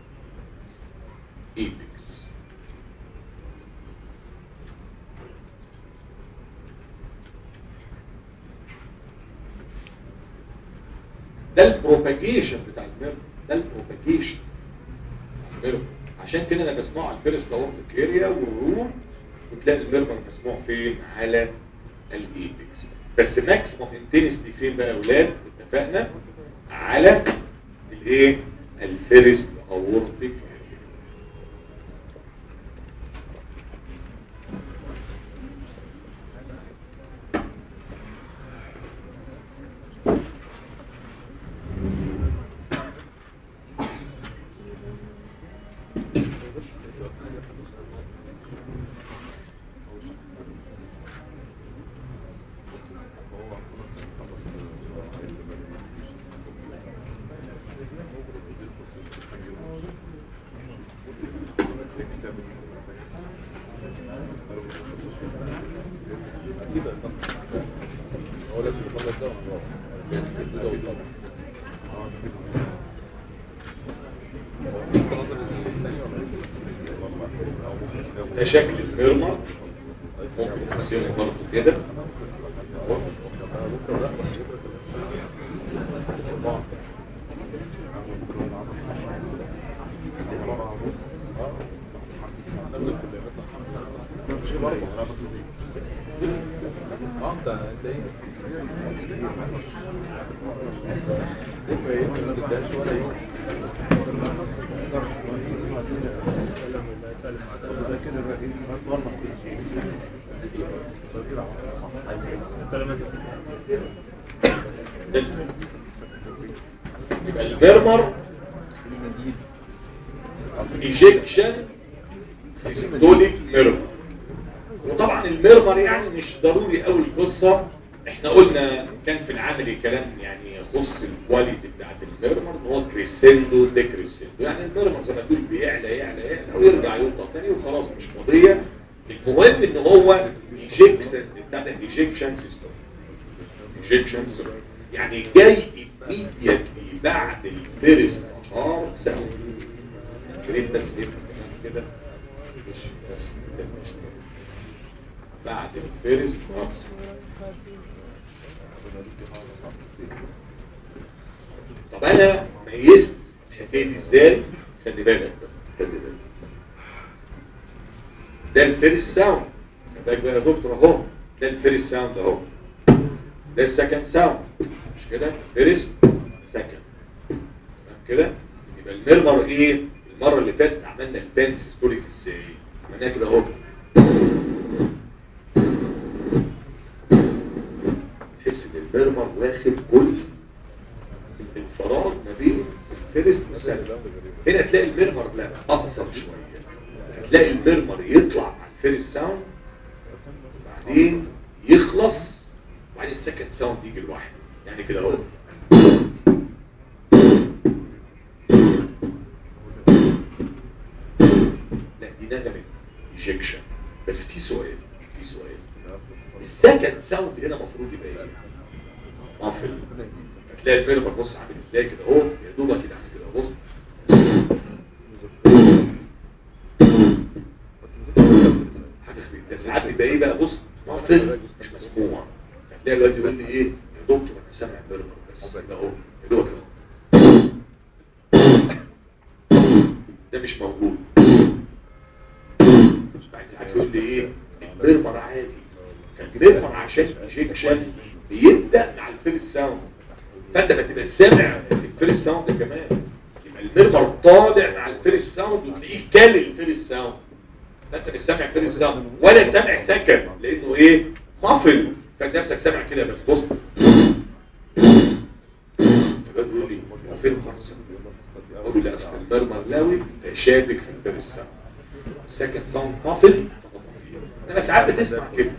ايبكس ده البروباجيشن بتاع الميرمر ده البروباجيشن الميرمر عشان كده انا بسمعه على الفيرست اورتيك اريا والروم وتلاقي الميرمر مسموع فين على الايبكس بس ماكسيموم انتنستي فين بقى يا اولاد اتفقنا على الايه الفيرست اورتيك اريا هو لازم يخلص ده ونروح كده ويطلع لسه نظر الثاني ولا ده شكل الميرمر ممكن ترسمه برضه كده اه انت انت ايه؟ تبقى ايه ما تديهاش ولا يوم يبقى الميرمر ايجيكشن سيستوليك ميرمر وطبعا الميرمر يعني مش ضروري قوي القصه احنا قلنا كان في العملي كلام يعني يخص الكواليتي بتاعت الميرمر ان هو كريسندو ديكريسندو يعني الميرمر زي ما تقول بيعلى يعلى يعلى ويرجع يوطى تاني وخلاص مش قضيه المهم ان هو ايجيكشن بتاع ده ايجيكشن سيستم ايجيكشن سيستم يعني جاي immediately بعد الفيرست هارد ساوند جريت بس ايه كده مش بس كده مش كده. بعد الفيرست هارد ساوند طب انا ميزت الحكايه دي ازاي خلي بالك بقى خلي بالك ده الفيرست ساوند خلي بالك بقى يا دكتور اهو ده الفيرست ساوند اهو ده السكند ساوند مش كده فيرست سكند تمام كده يبقى الميرمر ايه المره اللي فاتت عملنا البانس ستوريك ازاي عملناها كده اهو تحس ان الميرمر واخد كل الفراغ ما بين الفيرست والسكند هنا تلاقي الميرمر لا اقصر شويه هتلاقي الميرمر يطلع مع الفيرست ساوند بعدين يخلص وبعدين السكند ساوند يجي لوحده يعني كده اهو لا دي نغمه ايجكشن بس في سؤال في سؤال السكند ساوند هنا المفروض يبقى ايه؟ مافل هتلاقي الميرمر بص عامل ازاي كده اهو يا دوبك كده عامل كده بص حاجه خبيث. ده ساعات بيبقى ايه بقى بص مافل مش مسموع هتلاقي الواد يقول لي ايه يا دكتور انا سامع ميرمر بس كده اهو يا دوبك كده ده مش موجود بعد ساعات يقول لي ايه الميرمر عادي فالميرمر عشان ايجيكشن بيبدا مع الفيرست ساوند فانت ما تبقى سامع الفيرست ساوند ده كمان يبقى الميرمر طالع مع الفيرست ساوند وتلاقيه كل الفيرست ساوند فانت مش سامع فيرست ساوند ولا سامع سكند لانه ايه مافل فانت نفسك سامع كده بس بص فالواد يقول لي هو فين الفيرست اقول له لا اصل الميرمر لاوي فشابك في الفيرست ساوند سكند ساوند مافل انا ساعات بتسمع كده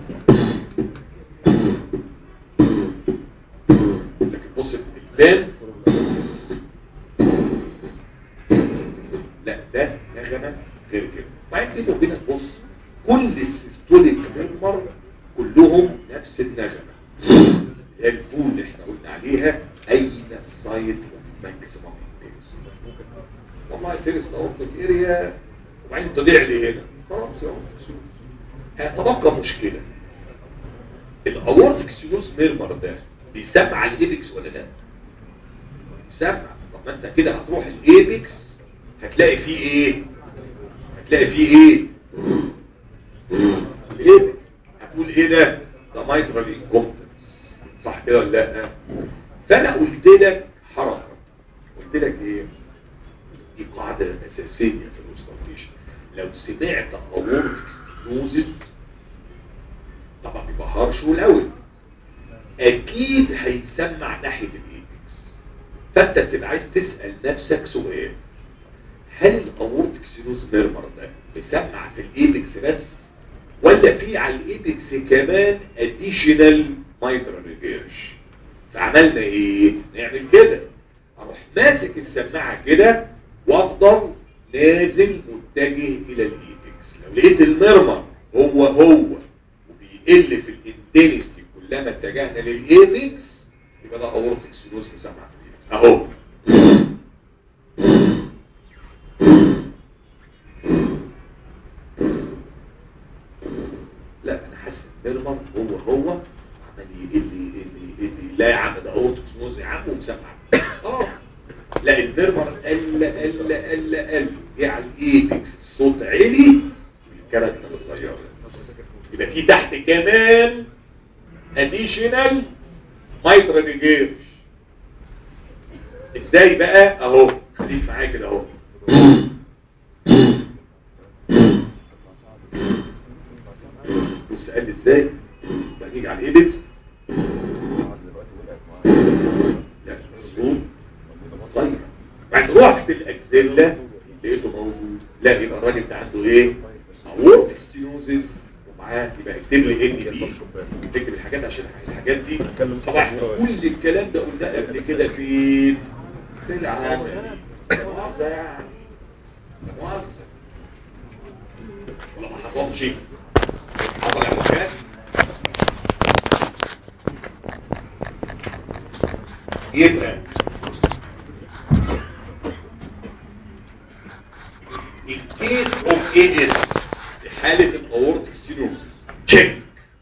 لكن بص البان لا ده نغمه غير كده وبعدين كده وبينك بص كل السيستوليك ميمبر كلهم نفس النغمه هي الفول اللي احنا قلنا عليها اين السايت اوف ماكسيمم انتنسيتي والله فيرست اورتيك اريا وبعدين طلع لي هنا خلاص يا هيتبقى مشكله الاورتيك سيلوس ميرمر ده بيسمع الايبكس ولا لا سمع طب ما انت كده هتروح الايبكس هتلاقي فيه ايه هتلاقي فيه ايه الايبكس هتقول ايه ده ده مايترال انكومبتنس صح كده ولا لا فانا قلت لك حركه قلت لك ايه دي قاعده اساسيه في الاوستراتيشن لو سمعت اورتك ستينوزز طبعا بيبقى هارش والاول اكيد هيسمع ناحيه الايبكس فانت بتبقى عايز تسال نفسك سؤال هل الاورتك سينوز ميرمر ده بيسمع في الايبكس بس ولا في على الايبكس كمان اديشنال مايترال ريجيرش فعملنا ايه نعمل كده اروح ماسك السماعه كده وافضل نازل متجه الى الايبكس لو لقيت المرمر هو هو وبيقل في الانتنستي كلما اتجهنا للايبكس يبقى ده اورتك سينوز مسمع في الايبكس اهو لا انا حاسس المرمر هو هو عمال يقل يقل يقل لا يا عم ده اورتك سينوز يا عم ومسمع خلاص لا المرمر قل قل قل قل جه على الايبكس الصوت عالي الكاركتر اتغيرت يبقى في تحت كمان اديشنال مايترال ريجيرش ازاي بقى اهو خليك معايا كده اهو بص قال لي ازاي بقى نيجي على الايبكس لا الصوت طيب بعد رحت الاكزيلا لقيته موجود لا يبقى الراجل ده عنده ايه اورتك ستينوزز ومعاه يبقى اكتب لي ان بي اكتب الحاجات عشان الحاجات دي طبعا احنا كل الكلام ده قلناه قبل كده فين في العمل مؤاخذه يعني مؤاخذه ولا ما حصلش حصل يا مكان يبقى in case of AS في حالة الاورتك سينوزس check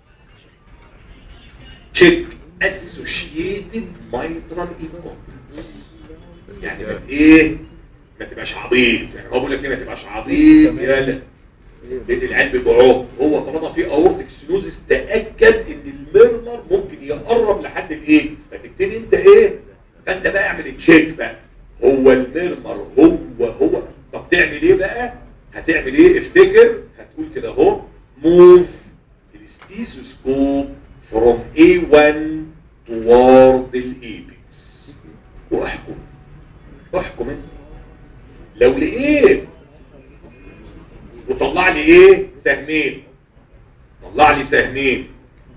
check associated mitral incompetence يعني ما ايه ما تبقاش عبيط يعني هو بيقول لك ايه ما تبقاش عبيط يالا لان العيال بيبقوا هو طالما في اورتك سينوزس تاكد ان الميرمر ممكن يقرب لحد الايكس فتبتدي انت ايه فانت بقى اعمل تشيك بقى هو الميرمر هو هو طب تعمل ايه بقى هتعمل ايه افتكر هتقول كده اهو move الستيثوسكوب from A1 toward الإيبكس واحكم احكم انت لو لقيت وطلع لي ايه سهمين طلع لي سهمين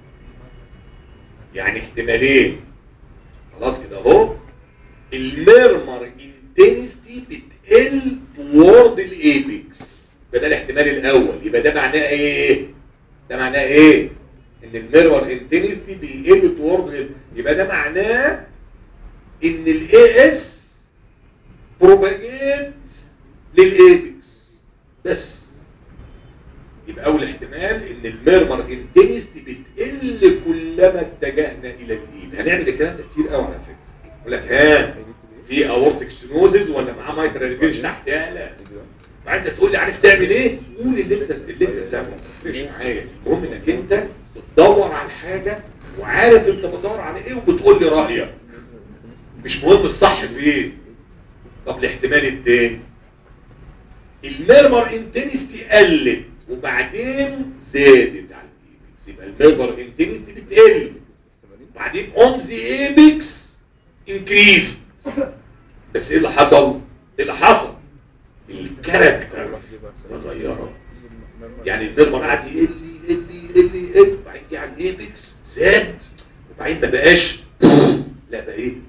يعني احتمالين خلاص كده اهو الميرمر انتنستي بتقل تورد الايبكس يبقى ده الاحتمال الاول يبقى ده معناه ايه ده معناه ايه ان الميرمر انتنستي بيقل تورد يبقى ده معناه ان الاي اس بروباجيت للايبكس بس يبقى اول احتمال ان الميرمر انتنستي بتقل كلما اتجهنا الى الايد هنعمل الكلام ده كتير قوي على فكره يقول لك ها في اورتك سينوزز ولا معاه مايترال ريجيش تحت يالا فانت تقول لي عارف تعمل ايه قول اللي انت اللي انت سامعه مش معايا المهم انك انت بتدور على الحاجه وعارف انت بتدور على ايه وبتقول لي رايك مش مهم الصح فين طب الاحتمال التاني الميرمر انتنستي قلت وبعدين زادت على الايبكس يبقى الميرمر انتنستي بتقل بعدين اون ذا ايبكس انكريز بس ايه اللي حصل ايه اللي حصل الكاركتر اتغيرت يعني الميرمر قعد يقل يقل يقل يقل وبعدين جه على الايبكس زاد وبعدين ما بقاش لا بقى ايه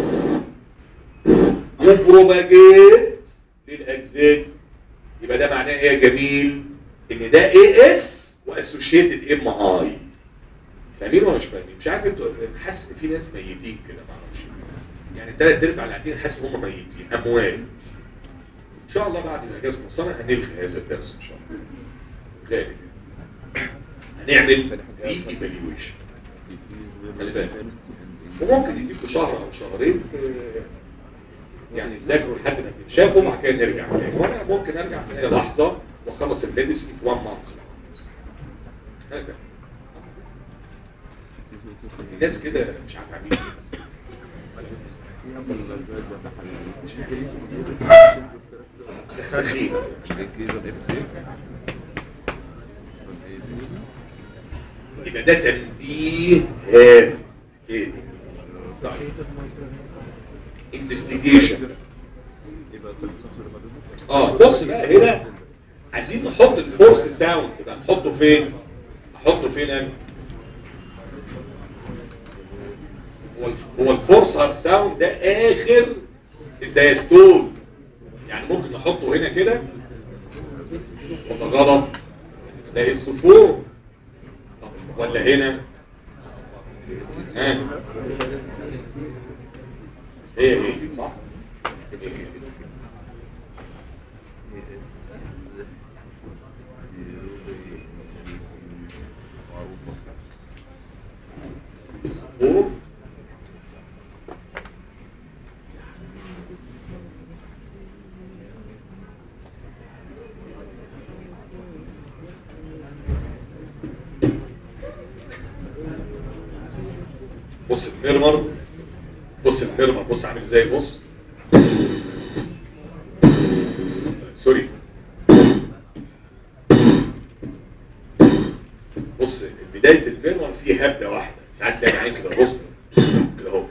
وبروباجيت للاجزاء يبقى ده معناه ايه يا جميل ان ده اي اس واسوشيتد ام اي فاهمين ولا مش فاهمين مش عارف انتوا حاسس ان في ناس ميتين كده ما اعرفش يعني ثلاث ارباع اللي قاعدين حاسس ان هم ميتين اموات ان شاء الله بعد الاجازه المصنع هنلغي هذا الدرس ان شاء الله غالبا هنعمل ري ايفالويشن خلي بالك وممكن يديكوا شهر او شهرين يعني ذاكروا لحد ما تتشافوا وبعد كده نرجع تاني وانا ممكن ارجع في اي لحظه واخلص الميديسن في 1 مانث هكذا الناس كده مش عارف عاملين ايه سخيف. يبقى ده تنبيه هام ايه طيب انفستيجيشن اه بص بقى هنا عايزين نحط الفورس ساوند يبقى نحطه فين نحطه فين انا هو الف- هو الفورسر ساوند ده اخر الدايستول يعني ممكن نحطه هنا كده ولا غلط ده اس 4 ولا هنا ها هي هي صح هي هي. فوق بص الميرمر بص الميرمر بص عامل ازاي بص سوري بص بداية الميرمر فيه هبدة واحدة ساعات تلاقي عين كده بص كده اهو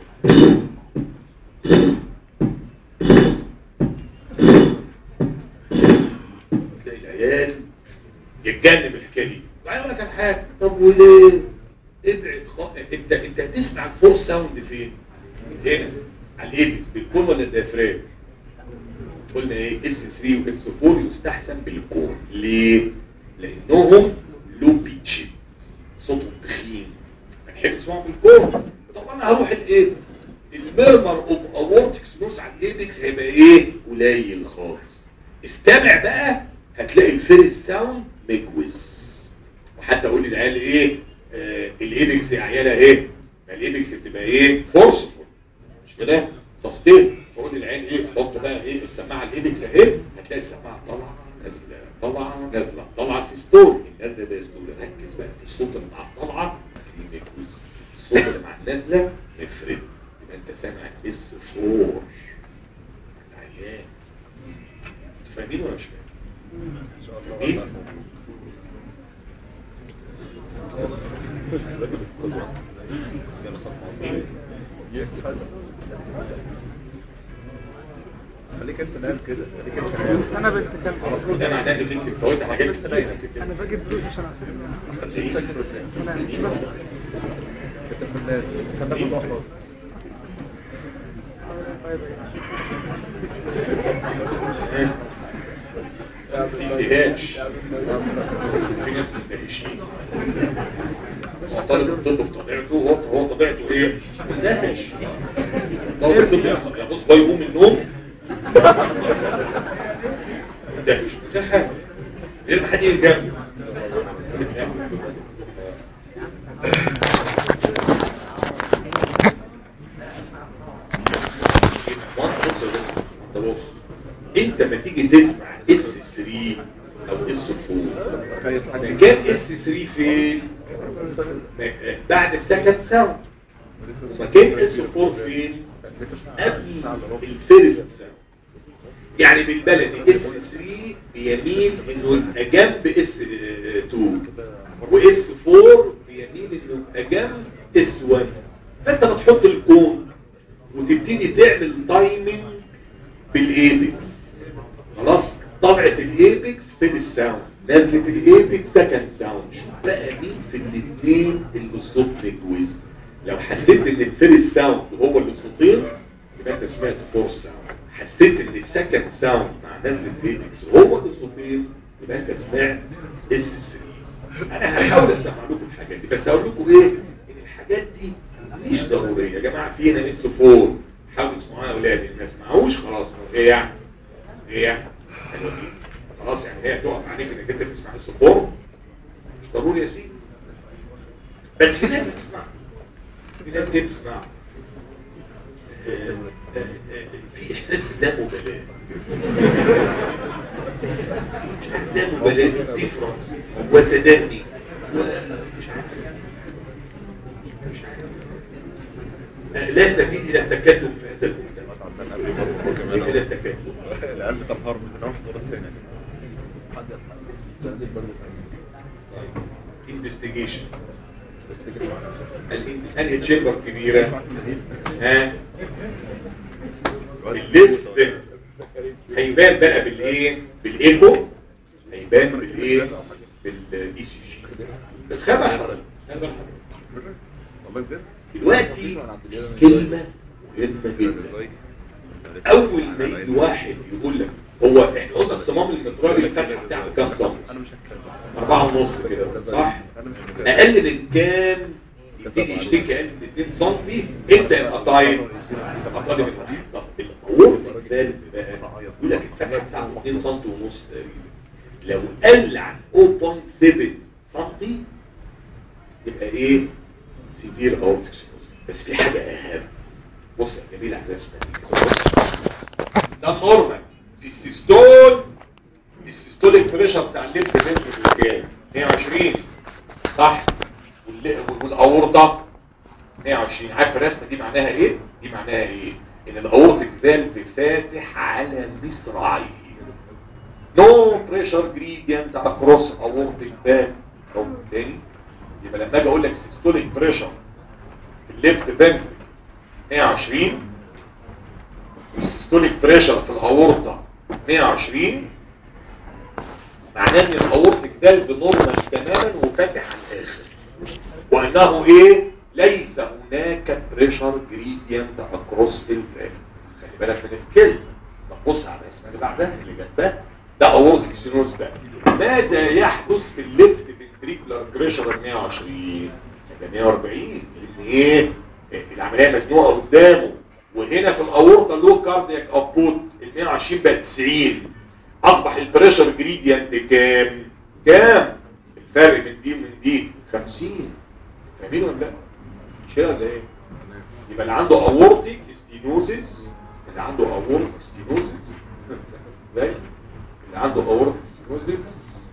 تلاقي العيال يتجنب الحكايه دي وبعدين اقول لك على حاجه طب وليه ابعد خ... انت انت هتسمع الفور ساوند فين هنا على الايدكس بالكون ولا الديافرام قلنا ايه اس 3 واس 4 يستحسن بالكون ليه لانهم لو بيتش صوتهم تخين بنحب نسمعهم بالكون طب انا هروح الايه الميرمر اوف اورتيك سموث على الايبكس هيبقى ايه قليل خالص استمع بقى هتلاقي الفيرست ساوند ميكوز وحتى اقول للعيال ايه آه الايبكس يا عيال اهي ما الايبكس بتبقى ايه فورسفول مش كده سستين فاقول للعيال ايه حط بقى ايه السماعه الايبكس اهي هتلاقي السماعه طالعه نازله طالعه نازله طالعه سيستول النازله ده سيستول ركز بقى في الصوت اللي مع الطالعه في ميكوز الصوت اللي مع النازله مفرد يبقى انت سامع اس 4 العيال انتوا فاهمين ولا مش فاهمين؟ فاهمين؟ خليك انت نايم كده خليك انت نايم بس انا بنت كلب ده معناه انك انت فوتت حاجات كتير انا باجي دروس عشان عشان إيه؟ انا بس انت فنان فنان الموضوع خلاص طيب اندهاش في ناس مندهشين هو طالب الطب بطبيعته هو هو طبيعته ايه؟ مندهش طالب الطب يا بص بقى يقوم من النوم مندهش من غير حاجه غير ما حد يجي جنبه ده بص انت ما تيجي تسمع اس 3 او اس 4 خايف حاجه كان اس 3 فين بعد السكند ساوند وكان اس 4 فين قبل الفيرست ساوند يعني بالبلدي اس 3 بيميل انه يبقى جنب اس 2 واس 4 بيميل انه يبقى جنب اس 1 فانت بتحط الكون وتبتدي تعمل تايمنج بالايبكس خلاص طبعة الايبكس في الساوند نزلة الايبكس سكند ساوند شوف بقى مين في الاثنين اللي الصوت متجوز لو حسيت ان الفيرست ساوند هو اللي صوتين يبقى انت سمعت فورس ساوند حسيت ان السكند ساوند مع نزلة الايبكس هو اللي صوتين يبقى انت سمعت اس 3 انا هحاول اسمع لكم الحاجات دي بس هقول لكم ايه ان الحاجات دي مش ضروريه يا جماعه في هنا اس 4 حاولوا تسمعوها يا اولاد اللي ما سمعوش خلاص ايه يعني ايه يعني حلوة دي. خلاص يعني هي تقف عليك انك انت تسمع اس 4 مش ضروري يا سيدي بس في ناس بتسمع في ناس ليه بتسمع آه، آه، آه، في احساس لا مبالاه لا مبالاه ديفرنس وتدني ومش عارف مش عارف آه، لا سبيل الى التكلم في هذا المجتمع لا سبيل الى التكلم القلب تنهار من النوم في الدور الثاني سند البرد انفستيجيشن بس تجري مع نفسك انهي تشامبر كبيره ها الليفت بنت هيبان بقى بالايه بالايكو هيبان بالايه بالاي سي جي بس خد بالك خد بالك. والله بجد دلوقتي كلمه مهمه جدا ازاي اول ما يجي واحد يقول لك هو احنا قلنا الصمام المترالي الفتحه بتاعته كام سم انا مش هتكلم أربعة ونص كده صح انا مش هتكلم اقل من كام يبتدي يشتكي اقل من 2 سم انت يبقى طايب تبقى طالب الفتح طب الاورط الثالث بقى يقول لك الفتحه بتاعته 2 سم ونص تقريبا لو قل عن 0.7 سم يبقى ايه سيفير اورتيك بس في حاجه اهم بص يا جميل على الرسمه دي ده النورمال في السيستول السيستوليك بريشر بتاع الليفت فنتركل كام 120 صح والل- والاورطه 120 عارف الرسمه دي معناها ايه دي معناها ايه ان الاورتيك فالف فاتح على مصراعيه نو بريشر جريدينت اكروس اورتيك فالف او تاني يبقى لما اجي اقول لك سيستوليك بريشر في الليفت فالف 120 والسيستوليك بريشر في الاورطه 120 معناه ان الاورتيك فالف نورمال تماما وفاتح على الاخر وانه ايه ليس هناك بريشر جريدينت اكروس الفالف خلي بالك من الكلمه طب بص على الاسم اللي بعدها اللي جنبها ده اورتيك سينوس ده ماذا يحدث في الليفت فنتريكولار بريشر 120 يبقى 140 لان ايه العمليه مزنوقه قدامه وهنا في الاورطه لو كاردياك اوتبوت ال 120 بقى 90 اصبح البريشر جريدينت كام كام الفرق من دي من دي 50 فاهمين ولا لا مش كده ولا ايه يبقى اللي عنده اورتيك ستينوزيس اللي عنده اورتيك ستينوزيس ازاي اللي عنده اورتيك ستينوزيس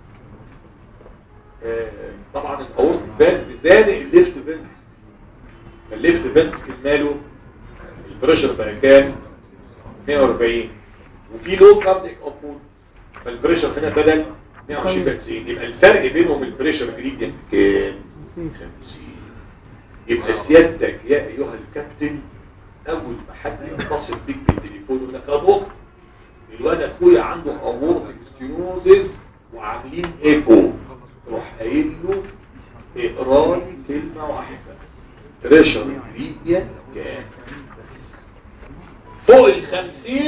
آه، طبعا الاورتيك فالف زانق الليفت فنت الليفت فنت ماله البريشر بقى كام 140 وفي لو كارديك اوتبوت فالبريشر هنا بدل 120 بقى 90 يبقى الفرق بينهم البريشر جريدينت كام 50 يبقى سيادتك يا ايها الكابتن اول ما حد يتصل بيك بالتليفون يقول لك يا دكتور الواد اخويا عنده اورتيك ستينوزيس وعاملين ايكو تروح قايل له اقرا لي كلمه واحده بريشر جريدينت كام بس فوق ال 50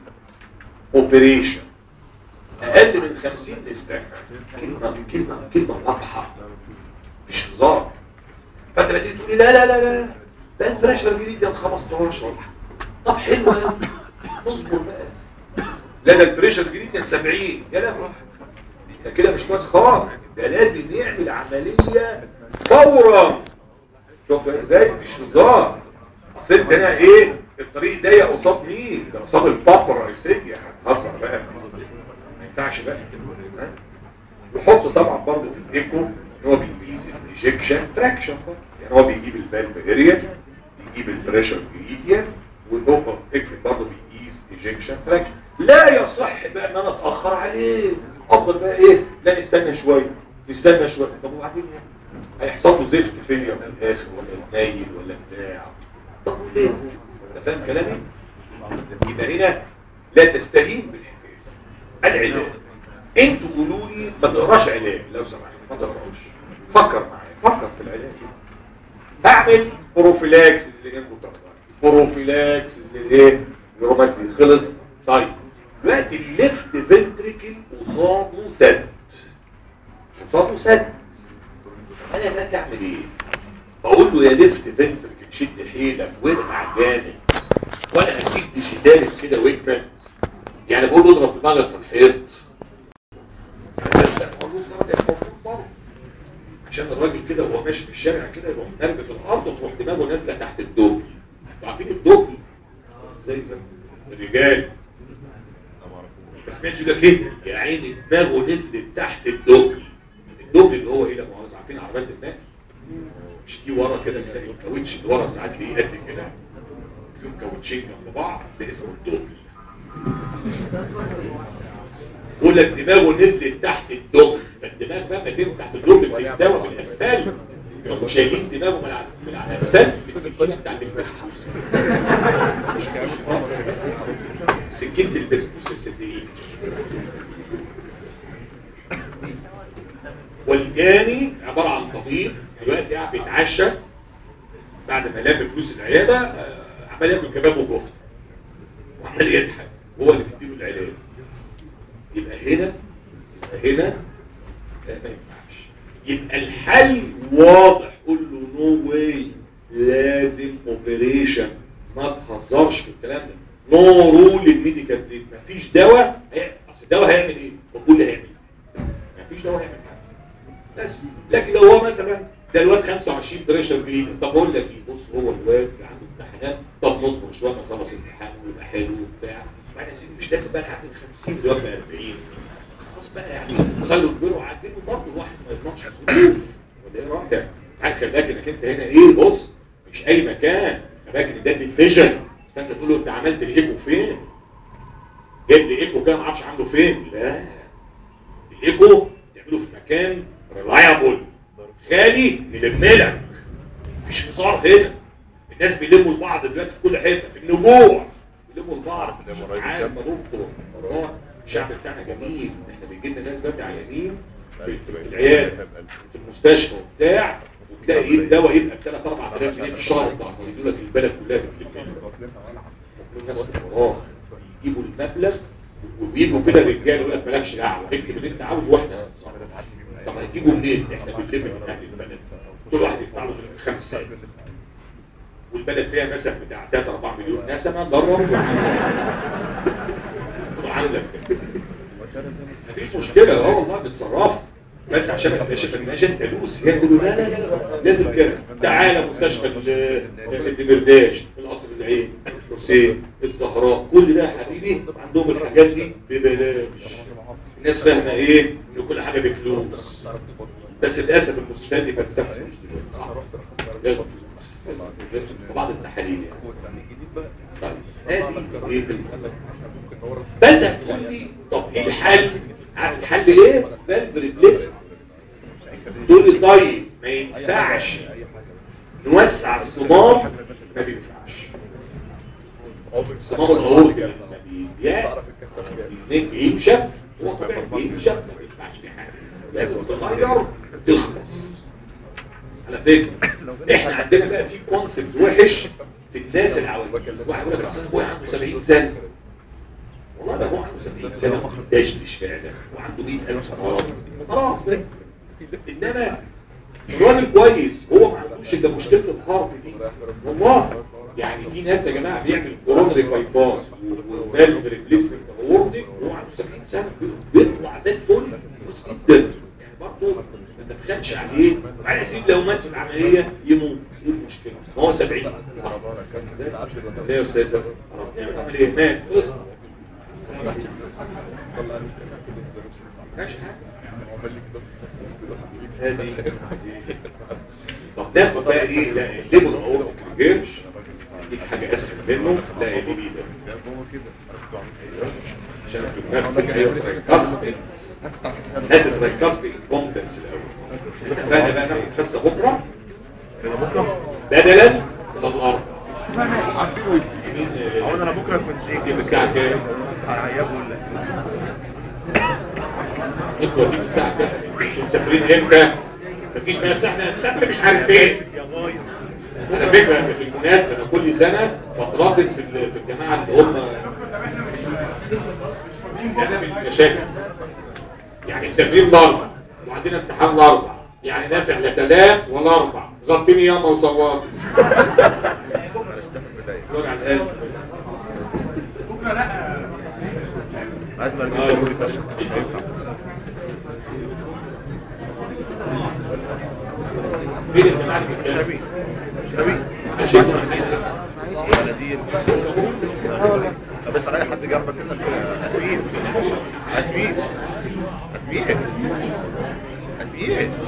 اوبريشن اقل من 50 استنى كلمه كلمه كلمه واضحه مش هزار فانت بتيجي تقول لي لا لا لا لا ده البريشر جديد ده 15 طب حلو قوي اصبر بقى لا ده البريشر جديد ده 70 يا لا ده كده مش كويس خالص ده لازم يعمل عمليه فورا شوف ازاي مش هزار اصل انت هنا ايه الطريق ضيق قصاد مين ده قصاد البابا الرئيسيه هتهزر بقى ما ينفعش بقى ها؟ وحط طبعا برضه في الايكو ان هو بيقيس الايجكشن تراكشن يعني هو بيجيب الفالف اريا بيجيب البريشر جريديا والاوبر اكتب برضه بيقيس ايجكشن تراكشن لا يصح بقى ان انا اتاخر عليه افضل بقى ايه لا نستنى شويه نستنى شويه طب وبعدين يعني هيحصل له زفت فيليا في الاخر ولا نايل ولا بتاع طب ليه انت فاهم كلامي يبقى هنا لا تستهين بالحكايه العلاج انتوا قولوا لي ما تقراش علاج لو سمحت ما تقراش فكر معايا فكر في العلاج بعمل بروفيلاكس للانكوتاكتايتس بروفيلاكس للايه الروماتيك خلص طيب دلوقتي الليفت فنتريكل قصاده سد قصاده سد انا باجي اعمل ايه بقول له يا ليفت فنتريكل شد حيلك وارجع جامد وانا هديك شدارس كده واجمد يعني بقول له اضرب دماغك في الحيط عشان الراجل كده وهو ماشي في الشارع كده يروح نرمي في الارض وتروح دماغه نازله تحت الدبل انتوا عارفين الدبل ازاي ده الرجال ما سمعتش يقول لك ايه يا عيني دماغه نزلت تحت الدبل الدبل اللي هو ايه لما هو عارفين عربيات النقل مش دي ورا كده تلاقي الكاوتش اللي ورا ساعات تلاقيه قد كده فيهم كاوتشين جنب بعض ده اسمه الدبل يقول لك دماغه نزلت تحت الدبل فالدماغ بقى ما تنزل تحت الدبل بتتساوى بالاسفل يروحوا شايلين دماغه من على من على الاسفل بالسكينه بتاع البسبوس مش مش سكينه البسبوس الصدقين والجاني عباره عن طبيب دلوقتي قاعد بيتعشى بعد ما لم فلوس العياده آه، عمال ياكل كباب وكفته وعمال يضحك هو اللي بيديله العلاج يبقى هنا يبقى هنا لا ما ينفعش يبقى الحل واضح قول له نو واي لازم اوبريشن ما تهزرش في الكلام ده نو رول الميديكال تريت مفيش دواء هي- اصل الدواء هيعمل ايه؟ بقول لي هيعمل ايه؟ مفيش دواء هيعمل حاجه بس لكن لو هو مثلا ده الواد 25 بريشر جديد طب اقول لك ايه بص هو الواد عنده امتحانات طب نصبر شويه ما يخلص امتحان ويبقى حلو وبتاع بعدين يا سيدي مش لازم بقى نعدي ال 50 الواد بقى 40 خلاص بقى يعني خلوا البيرو عدله برضه الواحد ما يضمنش ظروف ولا ايه رايك؟ عارف خلي بالك انك انت هنا ايه بص مش اي مكان خلي بالك ان ده ديسيجن فانت تقول له انت عملت الايكو فين؟ جايب لي ايكو كده ما اعرفش عامله فين لا الايكو تعمله في مكان ريلايبل خالي نلملك مفيش هزار هنا الناس بيلموا لبعض دلوقتي في كل حته في النجوع بيلموا لبعض في الجامعات دكتور مرات الشعب بتاعنا جميل احنا بيجي لنا ناس دلوقتي عيانين في في العياده في المستشفى وبتاع وتلاقي ايه الدواء يبقى ب 3 4000 جنيه في الشهر بتاع يدوا لك البلد كلها بتلم الناس وراه يجيبوا المبلغ ويجوا كده رجاله يقول لك مالكش دعوه اكتب اللي انت عاوزه واحنا هنتصرف. طب هتجيبوا منين؟ احنا بنلم من اهل البلد كل واحد يدفع له خمس سنين والبلد فيها مثلا بتاع 3 4 مليون نسمه ضرب وعامله مفيش مشكله اه والله بتصرف بس عشان ما تبقاش ما تبقاش انت لوس هي تقول لا لا لا لازم كده تعالى مستشفى ال- الدمرداش القصر العين حسين الزهراء كل ده يا حبيبي عندهم الحاجات دي ببلاش الناس فاهمه ايه ان كل حاجه بفلوس بس للاسف المستشفيات دي بتفتح فلوس دلوقتي ياخد فلوس بعض التحاليل يعني طيب ادي ايه بدأ تقول لي طب ايه الحل عارف الحل ايه فالف ريبليسمنت تقول لي طيب ما ينفعش نوسع الصمام ما بينفعش الصمام الاورطي لما بيضيق النك ينشف هو طبيعي بينشف ما بينفعش في حاجه لازم تغير تخلص على فكره احنا عندنا بقى في كونسبت وحش في الناس العواجيز واحد يقول لك اصل ابويا عنده 70 سنه والله ده هو عنده 70 سنه دشدش فعلا وعنده 100000 سنه خلاص ده انما الراجل كويس هو ما عندوش الا مشكله الهارت دي والله يعني في ناس يا جماعه بيعمل كورونري بايباس وفالف ريبليسمنت اورتيك وهو عنده 70 سنه بيطلع زي الفل كويس جدا يعني برضه ما تبخلش عليه وبعدين يا سيدي لو مات في العمليه يموت ايه المشكله؟ ما هو 70 صح؟ ليه يا استاذ خلاص نعمل عمليه مات خلص ماشي هذه طب ناخد بقى ايه لا الليبل الاورتيك ريجيرش دي حاجه اسهل منه لا اللي بيه ده عشان ناخد ايه تريكاسبي نادي تريكاسبي كومبتنس الاول اتفقنا بقى ناخد حصه بكره بكره بدلا من الاربع عاوز انا بكره كنت يجي الساعه كام؟ هيعيبوا ولا انتوا هتيجوا الساعه كام؟ مسافرين امتى؟ مفيش بس احنا هنسافر مش عارف فين يا بايظ على فكرة بالمناسبة أنا كل سنة بتردد في ال- في الجماعة اللي هم سنة من المشاكل يعني مسافرين الأربع وعندنا امتحان الأربع يعني نافع لا تلات ولا أربع غطيني ياما وصوات بلاش ده في البدايه وجع القلب عايز بقى اجيب ضروري فشخ مش هينفع فين الجماعة اللي مش بتسافر؟ نبي مش نبي عشان مناديل اه والله طب اسال اي حد جنبك اسال كده اسمين اسمين اسمين اسمين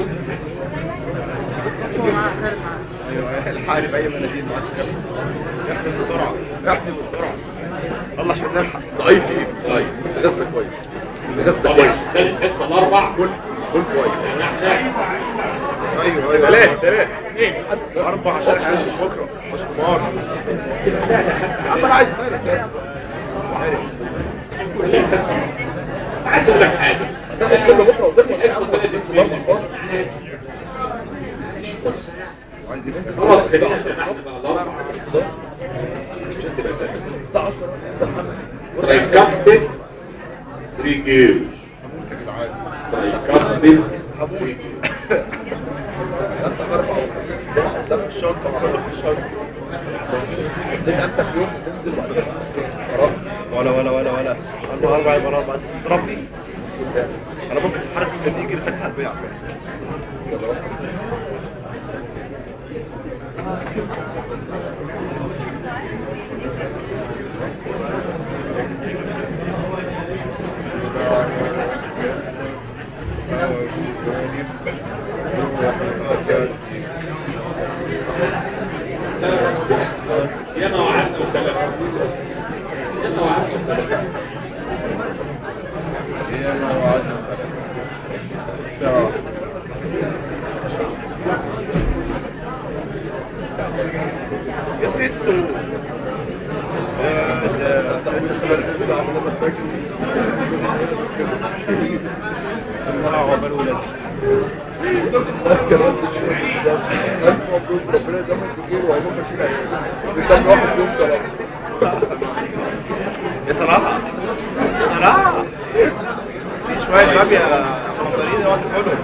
هو معاه خارج معاه ايوه الحقني باي مناديل معاك احدم بسرعه احدم بسرعه يلا عشان نلحق ضعيف ايه ضعيف غسل كويس غسل طبعا كويس ده الحصه الاربع كل كل كويس ايوه ايوه ثلاث ثلاث اثنين اربع عشان هنلبس بكره مش كبار يا عم انا عايز فاينس يا عايز اقول لك حاجه تاخد كده بكره وتخلص يا الحصه عم ثلاث مش ضرب خالص. عايز ينزل خلاص خلينا سمحنا بقى الاربع بالظبط عشان تبقى سهل الساعه 10 ترايكاسبيد ريجيرش هموت يا جدعان ترايكاسبيد هموت انت اربع وخميس ده في الشنطه معمول في الشنطه تبقى انت في يوم تنزل وبعد كده خلاص ولا ولا ولا ولا انا اربع يبقى اربع تضربني انا ممكن في حركه الثانيه يجي سكت على البيع يا ما وعدنا وثلاثة يا ما وعدنا وثلاثة يا ستو يا ده الساعه لما تاكل الله عقبال ولادي كمان الف مبروك ربنا يديمك بخير وهيموتك فينا نستنى واحد يوم صلاح يا صلاح يا صلاح في شوية باب يا مقدرين وقت كله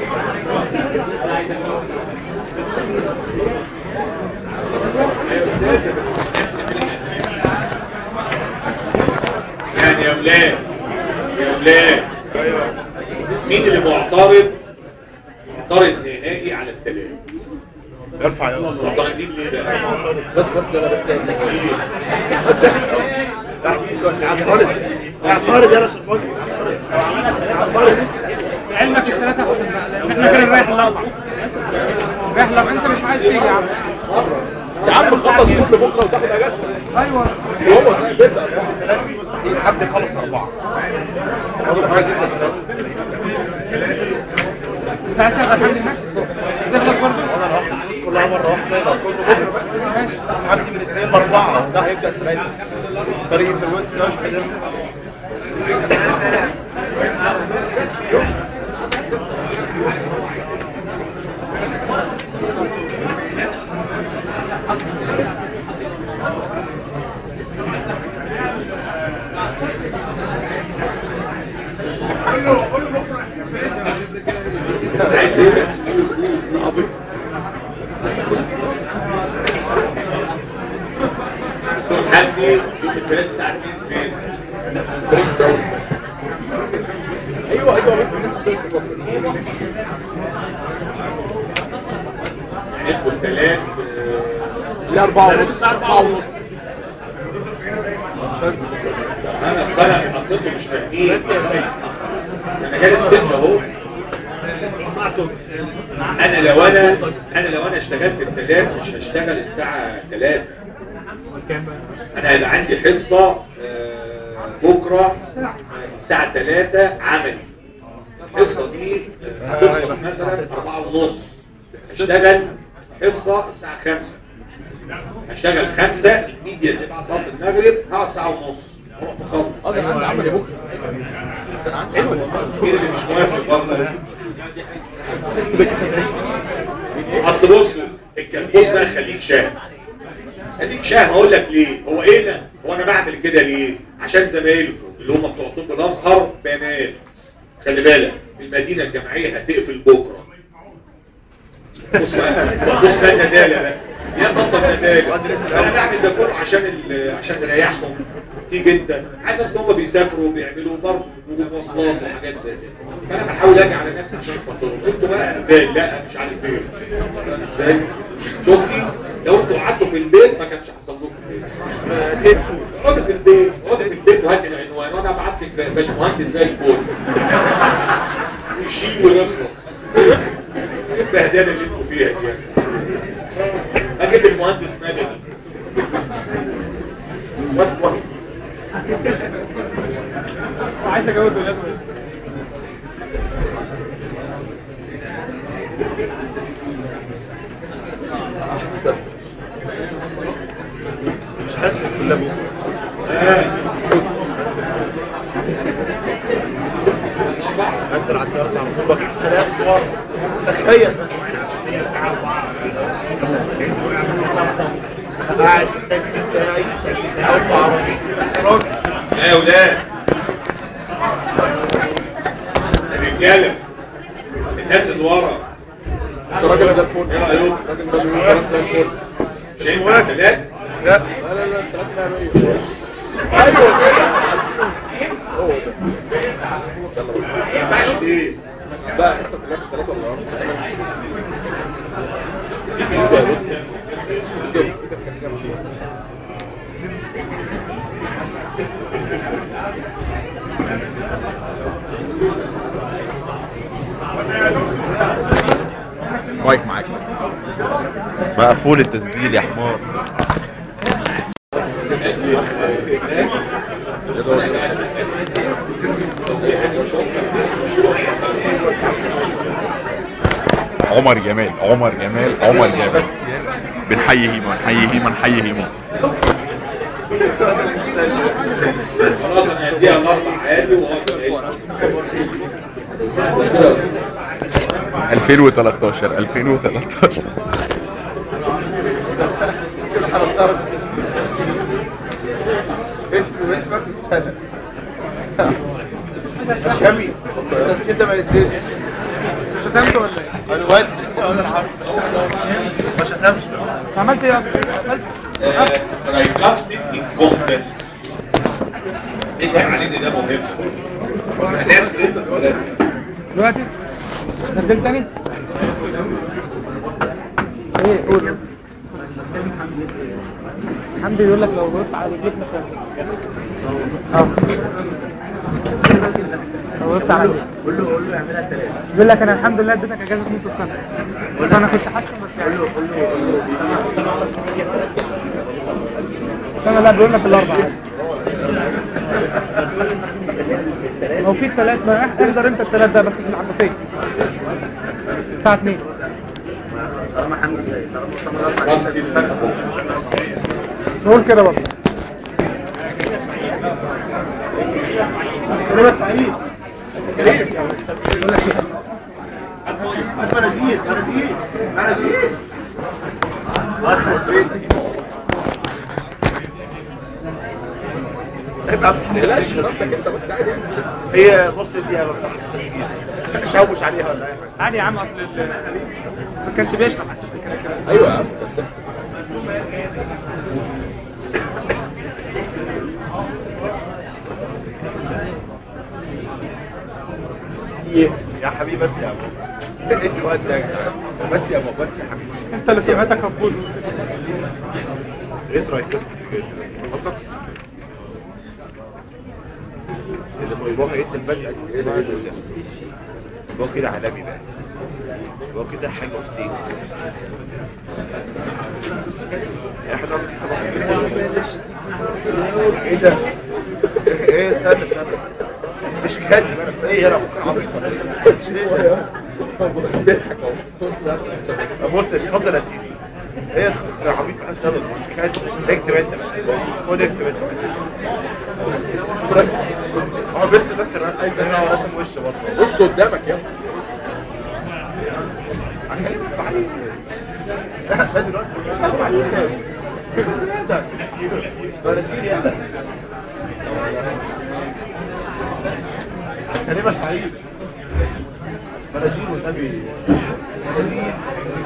يعني يا ولاد يا ولاد ايوه مين اللي معترض معترض نهائي على الثلاثة ارفع يلا معترضين ليه بقى؟ بس بس انا بس ليه؟ بس اعترض اعترض يا رشد باجي اعترض لعلمك الثلاثة احسن بقى لان احنا كده نريح الاربعة نريح الاربعة انت مش عايز تيجي يا عم يا عم خلص كل بكره وتاخد اجازه ايوه وهو زي بيبدا ثلاثة مستحيل حد يخلص أربعة حضرتك عايز يبقى ثلاثة انت عايز تاخد حد هناك تخلص برضه أنا لو هاخد الفلوس كلها مرة واحدة يبقى كله بكرة بقى ماشي عندي من اثنين لأربعة ده هيبدأ ثلاثة طريق في الوسط ده مش هيقدر عايز ايه بس؟ عبيط دكتور حمدي في الثلاث ساعات فين؟ ايوه ايوه بس الناس بتقول هندخل الثلاث لا أربعة ونص أربعة ونص انا السنة اصله مش فاهمين انا جالب ستة اهو انا لو انا انا لو انا اشتغلت الثلاث مش هشتغل الساعة 3 انا هيبقى عندي حصة آه، بكرة الساعة 3 عملي الحصة دي آه، هتخلص مثلا 4 ونص هشتغل حصة الساعة 5 هشتغل 5 الميديا تبقى صلاة المغرب هقعد ساعة ونص اروح مخلص اه ده انا عندي عملي بكره كان عندي عملي مين اللي مش موافق برضه اصل بص الكلبوس ده خليك شهم خليك شهم اقول لك ليه هو ايه ده هو انا بعمل كده ليه عشان زمايلكم اللي هم بتوع طب الازهر بنات خلي بالك المدينه الجامعيه هتقفل بكره بص بقى بص بقى الندالة بقى يا بطل ندالة انا بعمل ده كله عشان ال- عشان نريحهم تيجي انت عايز اصل هم بيسافروا وبيعملوا برضه مواصلات وحاجات زي كده فانا بحاول اجي على نفسي عشان خاطرهم انتوا بقى رجال لا مش عارف ايه فاهم ازاي شفتي لو انتوا قعدتوا في البيت ما كانش حصل لكم كده انا سبته اقعد في البيت اقعد في البيت وهات العنوان وانا ابعت لك باشمهندس زي الفل يشيل ويخلص ايه البهدله اللي انتوا فيها دي اجيب المهندس مدني وات وات عايز اجوز ولاده مش حاسس كل ابوك انزل على الدرس على طول بغيب ثلاث صور تخيل قاعد في التاكسي بتاعي عاوز عربيتي راجل يا ولاد رجاله الناس اللي ورا انت راجل زي الفل ايه رايكم راجل ده بيقول كلام زي الفل شايف الثلاث لا لا لا لا الثلاث مية ايوه كده هو ده ما ينفعش ايه بقى حصه كلها في الثلاثه ولا اربعه مايك معاك مقفول التسجيل يا حمار عمر جمال عمر جمال عمر جمال بنحيي هيما نحيي هيما نحيي هيما خلاص انا هديها الاربع عادي وهقعد 2013 2013 اسمي واسمك والسنة شامي التسجيل ده ما ينزلش شتمت ولا ايه؟ انا ود انا العارف ما شتمش عملت ايه يا أستاذ؟ عملت ترايكاستيك انكومبتنس اسمع عليه ده مهم هنرسم ونرسم. دلوقتي سجلت تاني ايه قول حمدي بيقول لك لو ردت على رجليك مش اه لو ردت على رجليك قول له قول له يعملها ثلاثة بيقول لك انا الحمد لله اديتك اجازه نص السنه قلت انا كنت حاسس بس يعني قول له قول له السنه لا بيقول لك الاربعه عادي. لو في الثلاث ما احضر انت الثلاث ده بس في العباسيه الساعه 2 نقول كده برضه كده بس عيد مناديل مناديل مناديل ابقى امسح بلاش نظامتك انت بس عادي يعني. هي نص دقيقة بمسح في التسجيل اشوش عليها ولا اي حاجة عادي يا عم اصل ال- ما كانش بيشرح اساسا كده كده ايوه يا عم ده- يا حبيبي بس يا ابو انت وقت يا جدعان بس يا ابو بس يا حبيبي انت اللي سمعتك هتبوظ ايه رايك اسمك كده غلطك اللي بيروح يد البشقه دي ايه ده ايه ده إيه ده؟ هو كده عالمي بقى هو كده حاجه استيج يا حد عمل خلاص ايه ده ايه استنى استنى مش كاذب انا ايه انا ممكن عبيط ولا ايه بص اتفضل يا سيدي ايه عبيط عايز تاخد مش كاذب اكتب انت بقى خد اكتب انت بقى هو بيرسم نفس الرسم هنا هو رسم وش برضه بص قدامك يا ابني عشان تسمع عليه ده دلوقتي اسمع عليه ايه ده بلدين يا ده كريمة سعيد بلدين والنبي بلدين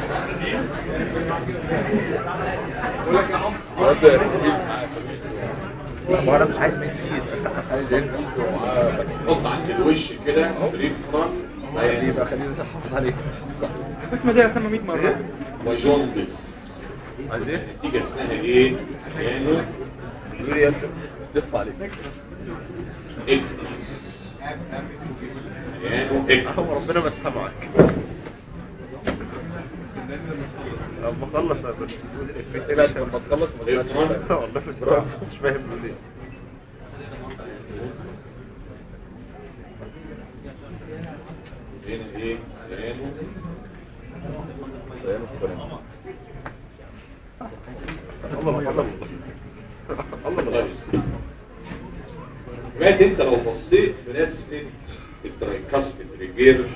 الواد ده ركيز معاك وانا مش عايز منديل عايز انت حط عند الوش كده بريد فرونت يبقى خلينا نحافظ عليه اسمه دي رسمه 100 مره وجوندس عايز ايه؟ نتيجه اسمها ايه؟ سيانو قولوا لي انت سف عليك اكتس سيانو اكتس هو ربنا ما سامعك اما اخلص هقول لا انت لما تخلص ما تسمعش حاجة. والله بصراحه مش فاهم بيقول ايه هنا ايه؟ سيانو سيانو فلان. الله الله الله الله الله كويس كمان انت لو بصيت في رسمه الترايكاسميد ريجيرش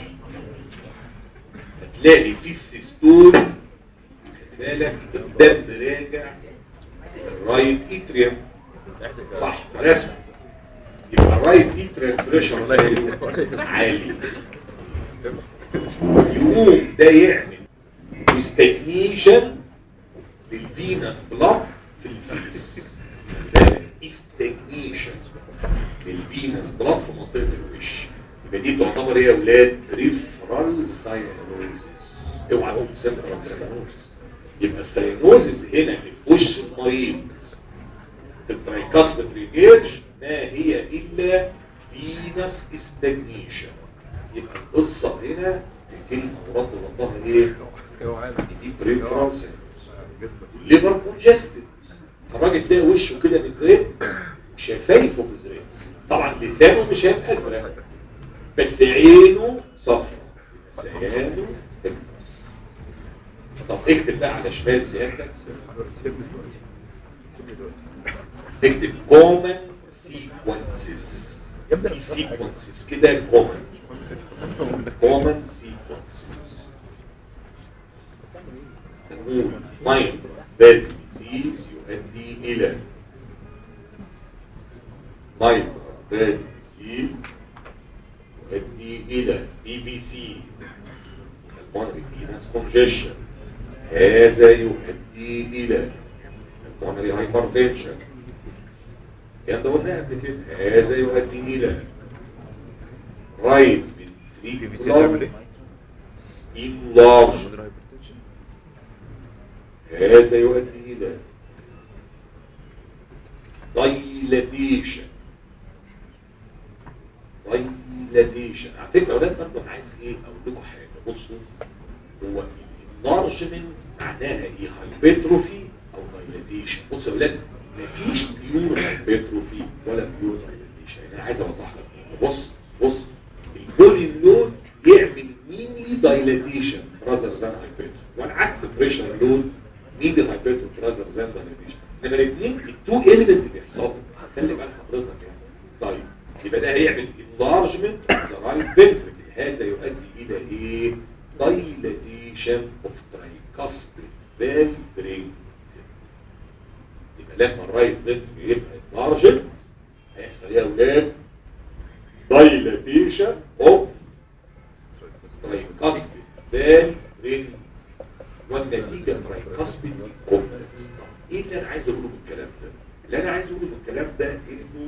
هتلاقي في السيستول خد بالك الدم راجع الرايت اتريوم صح رسمه يبقى الرايت اتريوم بريشر عالي يقوم ده يعمل استجنيشن للفينس بلاد في الفيس استجنيشن للفينس بلاد في منطقه الوش يبقى دي تعتبر ايه يا اولاد ريفرال ساينوزيس اوعى تقول سنترال ساينوزيس يبقى الساينوزيس هنا اللي في وش المريض في الترايكاستيك ريجيرج ما هي الا فينس استجنيشن يبقى القصه هنا في كلمه مراد وضعها ايه؟ دي بريفرال ساينوزيس الليفر كونجستد الراجل تلاقي وشه كده مزرق شفايفه مزرق طبعا لسانه مش هيبقى ازرق بس عينه صفرا سيانه ابيض. طب اكتب بقى على شمال سيادتك سيبني دلوقتي سيبني دلوقتي اكتب كومن سيكونسز يبدأ في بصراحة حاجة. سيكونسز كده كومن كومن سيكونسز نقول مايند باد ديزيز يؤدي الى مايند باد ديزيز يؤدي الى بي في سي المونري فينس كونجيشن هذا يؤدي الى المونري هايبرتنشن الكلام ده قلناه قبل كده هذا يؤدي الى رايت بي في سي تعمل ايه؟ enlarged مدير هايبرتنشن هذا يؤدي إلى dilatation dilatation على فكرة يا أولاد برضه أنا عايز إيه أقول لكم حاجة بصوا هو enlargement معناها إيه هايبرتروفي أو dilatation بصوا يا أولاد مفيش بيور هايبرتروفي ولا بيور dilatation أنا عايز أوضح لك بص بص الفوليوم لود يعمل مينلي دايلاتيشن رازر زان هايبرتروفي والعكس بريشر لود مينلي هايبرتروفي رازر زان دايلاتيشن انما الاثنين التو اليمنت بيحصلوا خلي بال حضرتك يعني طيب يبقى ده هيعمل انلارجمنت رايت فنتركل هذا يؤدي الى ايه دايلاتيشن اوف ترايكاسبيد فالفرينج يبقى لما الرايت فنتركل يبقى انلارجمنت هيحصل ايه يا اولاد dilatation of tricuspid valve والنتيجة tricuspid complex طب ايه اللي انا عايز اقوله بالكلام ده؟ اللي انا عايز اقوله بالكلام ده انه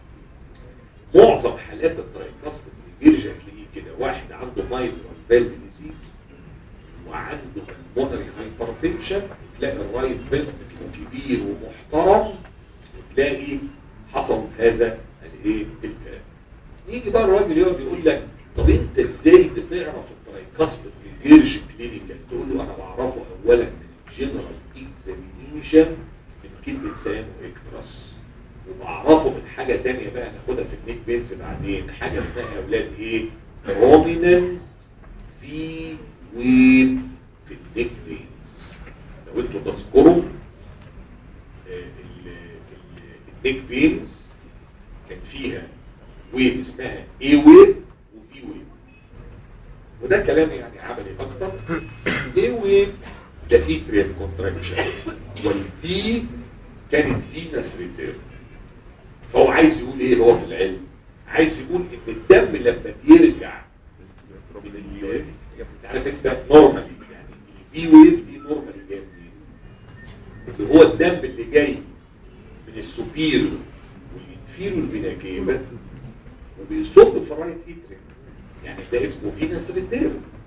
معظم حالات الترايكاسبيد بيرجع تلاقيه كده واحد عنده مايترال فالف ديزيز وعنده المونري هايبرتنشن تلاقي الرايت فنتركل كبير ومحترم وتلاقي حصل هذا الايه الكلام يجي بقى الراجل يقعد يقول لك طب انت ازاي بتعرف الترايكاسبيد ريجيرج كلينيكال تقول له انا بعرفه اولا من الجنرال اكزامينيشن من كلمه سام اكترس وبعرفه من حاجه تانية بقى ناخدها في النيك بينز بعدين حاجه اسمها يا اولاد ايه بروميننت في ويف في النيك بينز لو انتوا تذكروا آه، ال- ال- النيك بينز كان فيها ويف اسمها اي ويف وبي ويف وده كلام يعني عملي اكتر اي ويف ده اتريال كونتراكشن والبي كانت فينس ريتيرن فهو عايز يقول ايه هو في العلم عايز يقول ان الدم لما بيرجع من ال انت عارف انت نورمالي يعني البي ويف دي نورمالي جايه منين اللي هو الدم اللي جاي من السوبيرو والانفيرو الفيناكيبا وبيصب في الرايت اتريم يعني ده اسمه فينس ريتيرن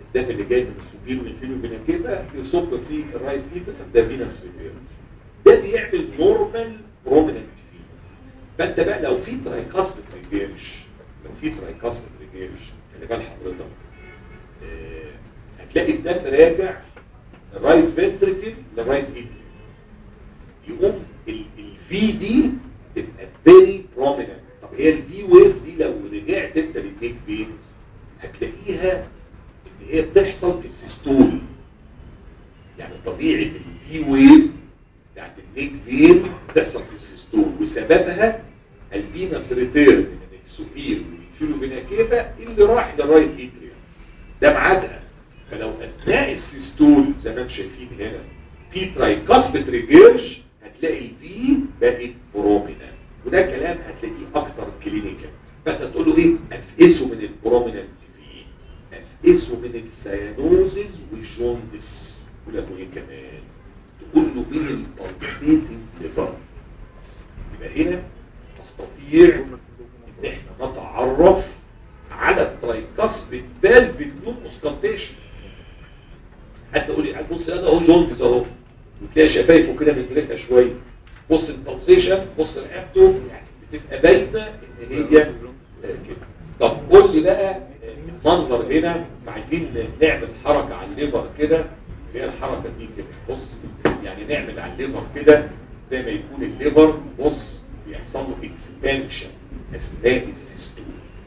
الدم اللي جاي من السوبير من الفيلو من كده يصب في الرايت ايد ده فينس ريفير ده بيعمل نورمال بروميننت فيه فانت بقى لو في ترايكاسبت ريجيرش لو في ترايكاسبت ريجيرش خلي بال حضرتك آه، هتلاقي الدم راجع الرايت فنتركل للرايت ايد يقوم الفي دي تبقى فيري بروميننت طب هي الفي ويف دي لو رجعت انت للنيك فينز هتلاقيها ان هي بتحصل في السيستول يعني طبيعه الفي ويف بتاعت النيك فين بتحصل في السيستول وسببها الفينس ريتيرن من السوبير والفيلو فيناكيفا اللي راح للرايت ايتريا ده ميعادها فلو اثناء السيستول زي ما انتم شايفين هنا في ترايكاسبت ريجيرش هتلاقي الفي بقت بروميننت وده كلام هتلاقيه اكتر كلينيكال فانت تقول له ايه افقسه من البروميننت في افقسه من السيانوزز والجوندس ولا ايه كمان تقول له من البلسيتنج ليفر يبقى هنا نستطيع ان احنا نتعرف على الترايكاسبت فالف بدون اوسكالتيشن حتى قولي بص ده اهو جوندس اهو وتلاقي شفايفه كده مزرقه شويه بص البلسيشن بص رقبته يعني بتبقى باينه ان هي آه، كده طب قول لي بقى المنظر هنا عايزين نعمل حركه على الليفر كده اللي هي الحركه دي كده بص يعني نعمل على الليفر كده زي ما يكون الليفر بص بيحصل له اكسبانشن اثناء السيستول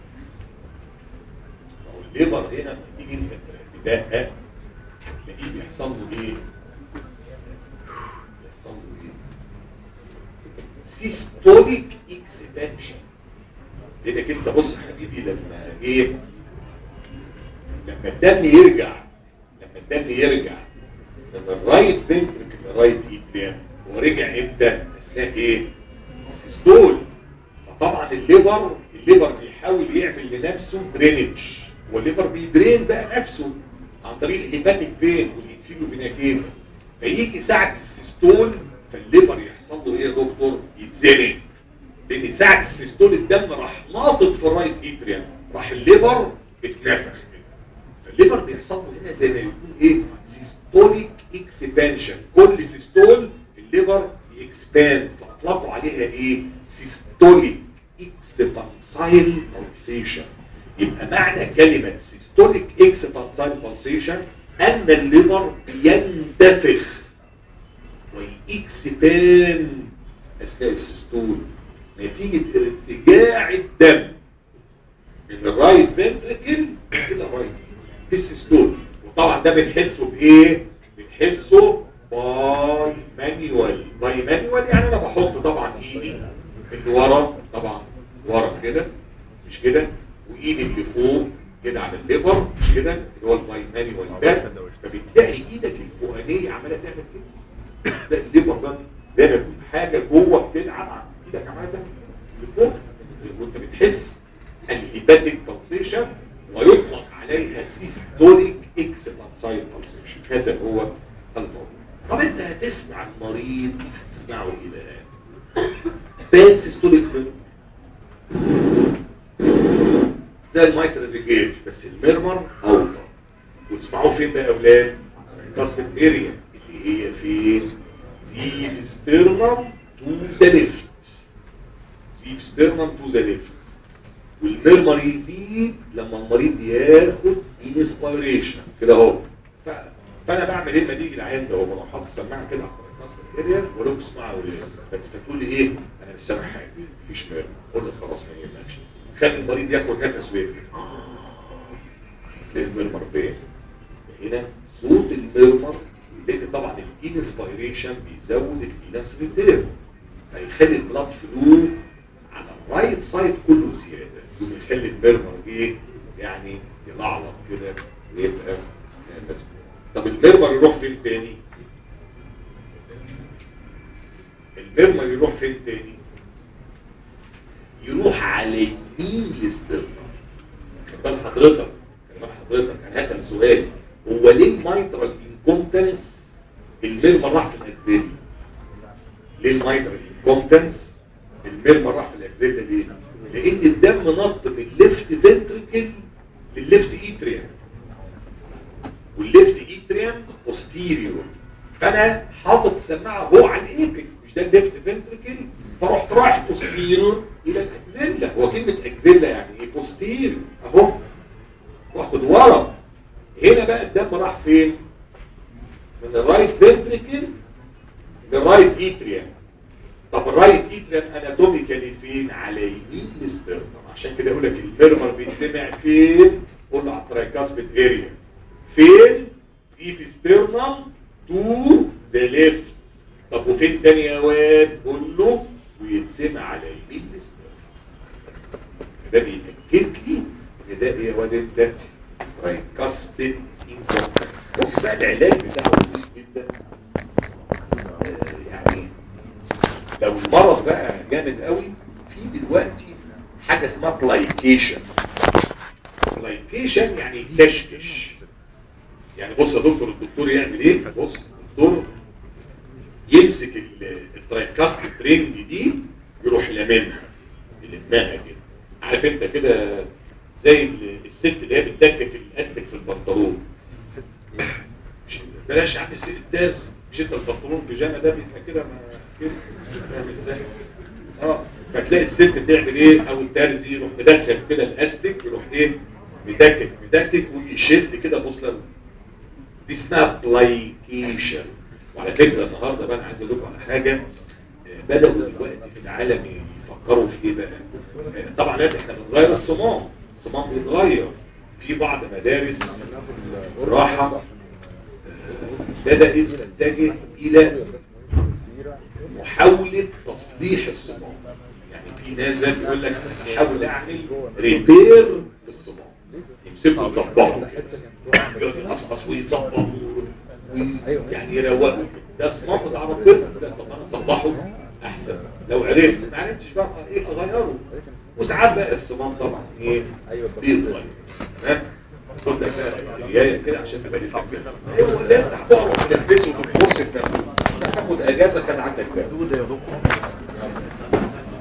ما هو الليفر هنا لما تيجي انت تدقق تلاقيه بيحصل له ايه؟ بيحصل له ايه؟ سيستوليك اكسبانشن لانك انت بص يا حبيبي لما ايه لما الدم يرجع لما الدم يرجع من الرايت فنترك للرايت ايتريم ورجع امتى اثناء ايه السيستول فطبعا الليفر الليفر بيحاول يعمل لنفسه درينج والليفر بيدرين بقى نفسه عن طريق الهيباتيك فين والانفيلو فيناكيفا فيجي ساعه السيستول فالليفر يحصل له ايه يا دكتور يتزنق لان ساعه السيستول الدم راح ناطط في الرايت ايتريم راح الليفر اتنفخ كده فالليفر بيحصل له هنا زي ما يكون ايه سيستوليك اكسبانشن كل سيستول الليفر يكسباند فاطلقوا عليها ايه سيستوليك اكسبانسايل بالسيشن يبقى معنى كلمة سيستوليك اكسبانسايل بالسيشن ان الليفر بينتفخ ويكسباند اثناء السيستول نتيجة ارتجاع الدم من الرايت فنتركل الى الرايت في السيستول وطبعا ده بنحسه بايه بنحسه باي مانيوال باي مانيوال يعني انا بحط طبعا ايدي اللي ورا طبعا ورا كده مش كده وايدي اللي فوق كده على الليفر مش كده اللي هو الباي مانيوال ده فبتلاقي ايدك الفوقانيه عماله تعمل كده ده الليفر ده ده بيكون حاجه جوه بتلعب على ايدك عماله تعمل لفوق وانت بتحس الهيباتيك بالسيشن ويطلق عليها سيستوليك اكسبانسايل بالسيشن هذا هو الموضوع طب انت هتسمع المريض هتسمعه ايه بقى بان سيستوليك زي المايتر ريجيج بس الميرمر اوطى وتسمعوه فين بقى يا اولاد كاسبت اريا اللي هي فين زيف ستيرنم تو ذا ليفت زيف ستيرنم تو ذا ليفت والميرمر يزيد لما المريض ياخد انسبيريشن كده اهو ف- فانا بعمل ايه لما تيجي العيان ده هو بروح حاطط السماعه كده على الكاسبت اريا واقول له اسمعوا ليه فانت تقول لي ايه انا مش سامع حاجه مفيش ميرمر اقول له خلاص ما يهمكش خلي المريض ياخد نفس ويرجع تلاقي الميرمر فين هنا صوت الميرمر لان طبعا الانسبيريشن بيزود الفينس ريتيرن فيخلي البلاد فلو على الرايت سايد كله زياده ويخلي الميرمر ايه يعني يلعلط كده ويبقى آه، بس طب الميرمر يروح فين تاني الميرمر يروح فين تاني يروح على يمين الاسترنم خد بال حضرتك خد بال حضرتك انا هسال سؤال هو ليه المايترال انكومتنس الميرمر راح في الاكزيل ليه المايترال انكومتنس الميرمر راح في الاكزيل ده ليه لان الدم نط من الليفت فنتركل للليفت ايتريا بوستيريور فانا حاطط السماعه هو على الايبكس مش ده الليفت فنتركل فرحت رايح بوستيريور الى الاكزيلا هو كلمه اكزيلا يعني ايه بوستيريور اهو رحت ورا هنا بقى الدم راح فين من الرايت فنتركل للرايت اتريا طب الرايت اتريا اناتوميكالي فين على يمين الاسترنم عشان كده يقول لك الفيرمر بيتسمع فين قول له على الترايكاسبيد اريا فين في في ستيرنم تو ذا ليفت طب وفين تاني يا واد قول له ويتسمع على يمين الاسترنم ده بيأكد لي ان ده ايه يا واد انت ترايكاسبيد انكومبلكس بص بقى العلاج بتاعه لذيذ جدا آه، يعني لو المرض بقى جامد قوي في دلوقتي حاجه اسمها بلايكيشن بلايكيشن يعني يكشكش يعني بص يا دكتور الدكتور يعمل ايه بص الدكتور يمسك ال- الترايكاسبيد رينج دي يروح لاممها يلمها كده عارف انت كده زي ال- الست اللي هي بتدكك الاستك في البنطلون مش بلاش يا عم الست الداز مش انت البنطلون بيجامه ده بيبقى كده ما كده فاهم ازاي اه فتلاقي الست تعمل ايه او الترزي يروح مدخل كده الاستك يروح ايه مدكك مدكك ويشد كده بوصله دي اسمها بلايكيشن وعلى فكره النهارده بقى انا عايز اقول لكم على حاجه آه، بداوا دلوقتي في العالم يفكروا في ايه بقى آه، طبعا لا، احنا بنغير الصمام الصمام بيتغير في بعض مدارس الراحه بدات تتجه الى محاولة تصليح الصمام يعني في ناس زي بيقول لك أنا بحاول اعمل ريبير للصمام يمسكوا يظبطوا يقعد يقصقص ويظبط يعني يروقوا ده صمام بتاع ربنا لا طب انا اصلحه احسن لو عرفت ما عرفتش بقى ايه اغيره وساعات بقى الصمام طبعا ايه بيتغير تمام خد لك بقى الريايه كده عشان تبقى لي فكره ايوه اللي افتح بقى وتلبسه في الكورس بتاعه تاخد اجازه كان عندك بقى ده يا دكتور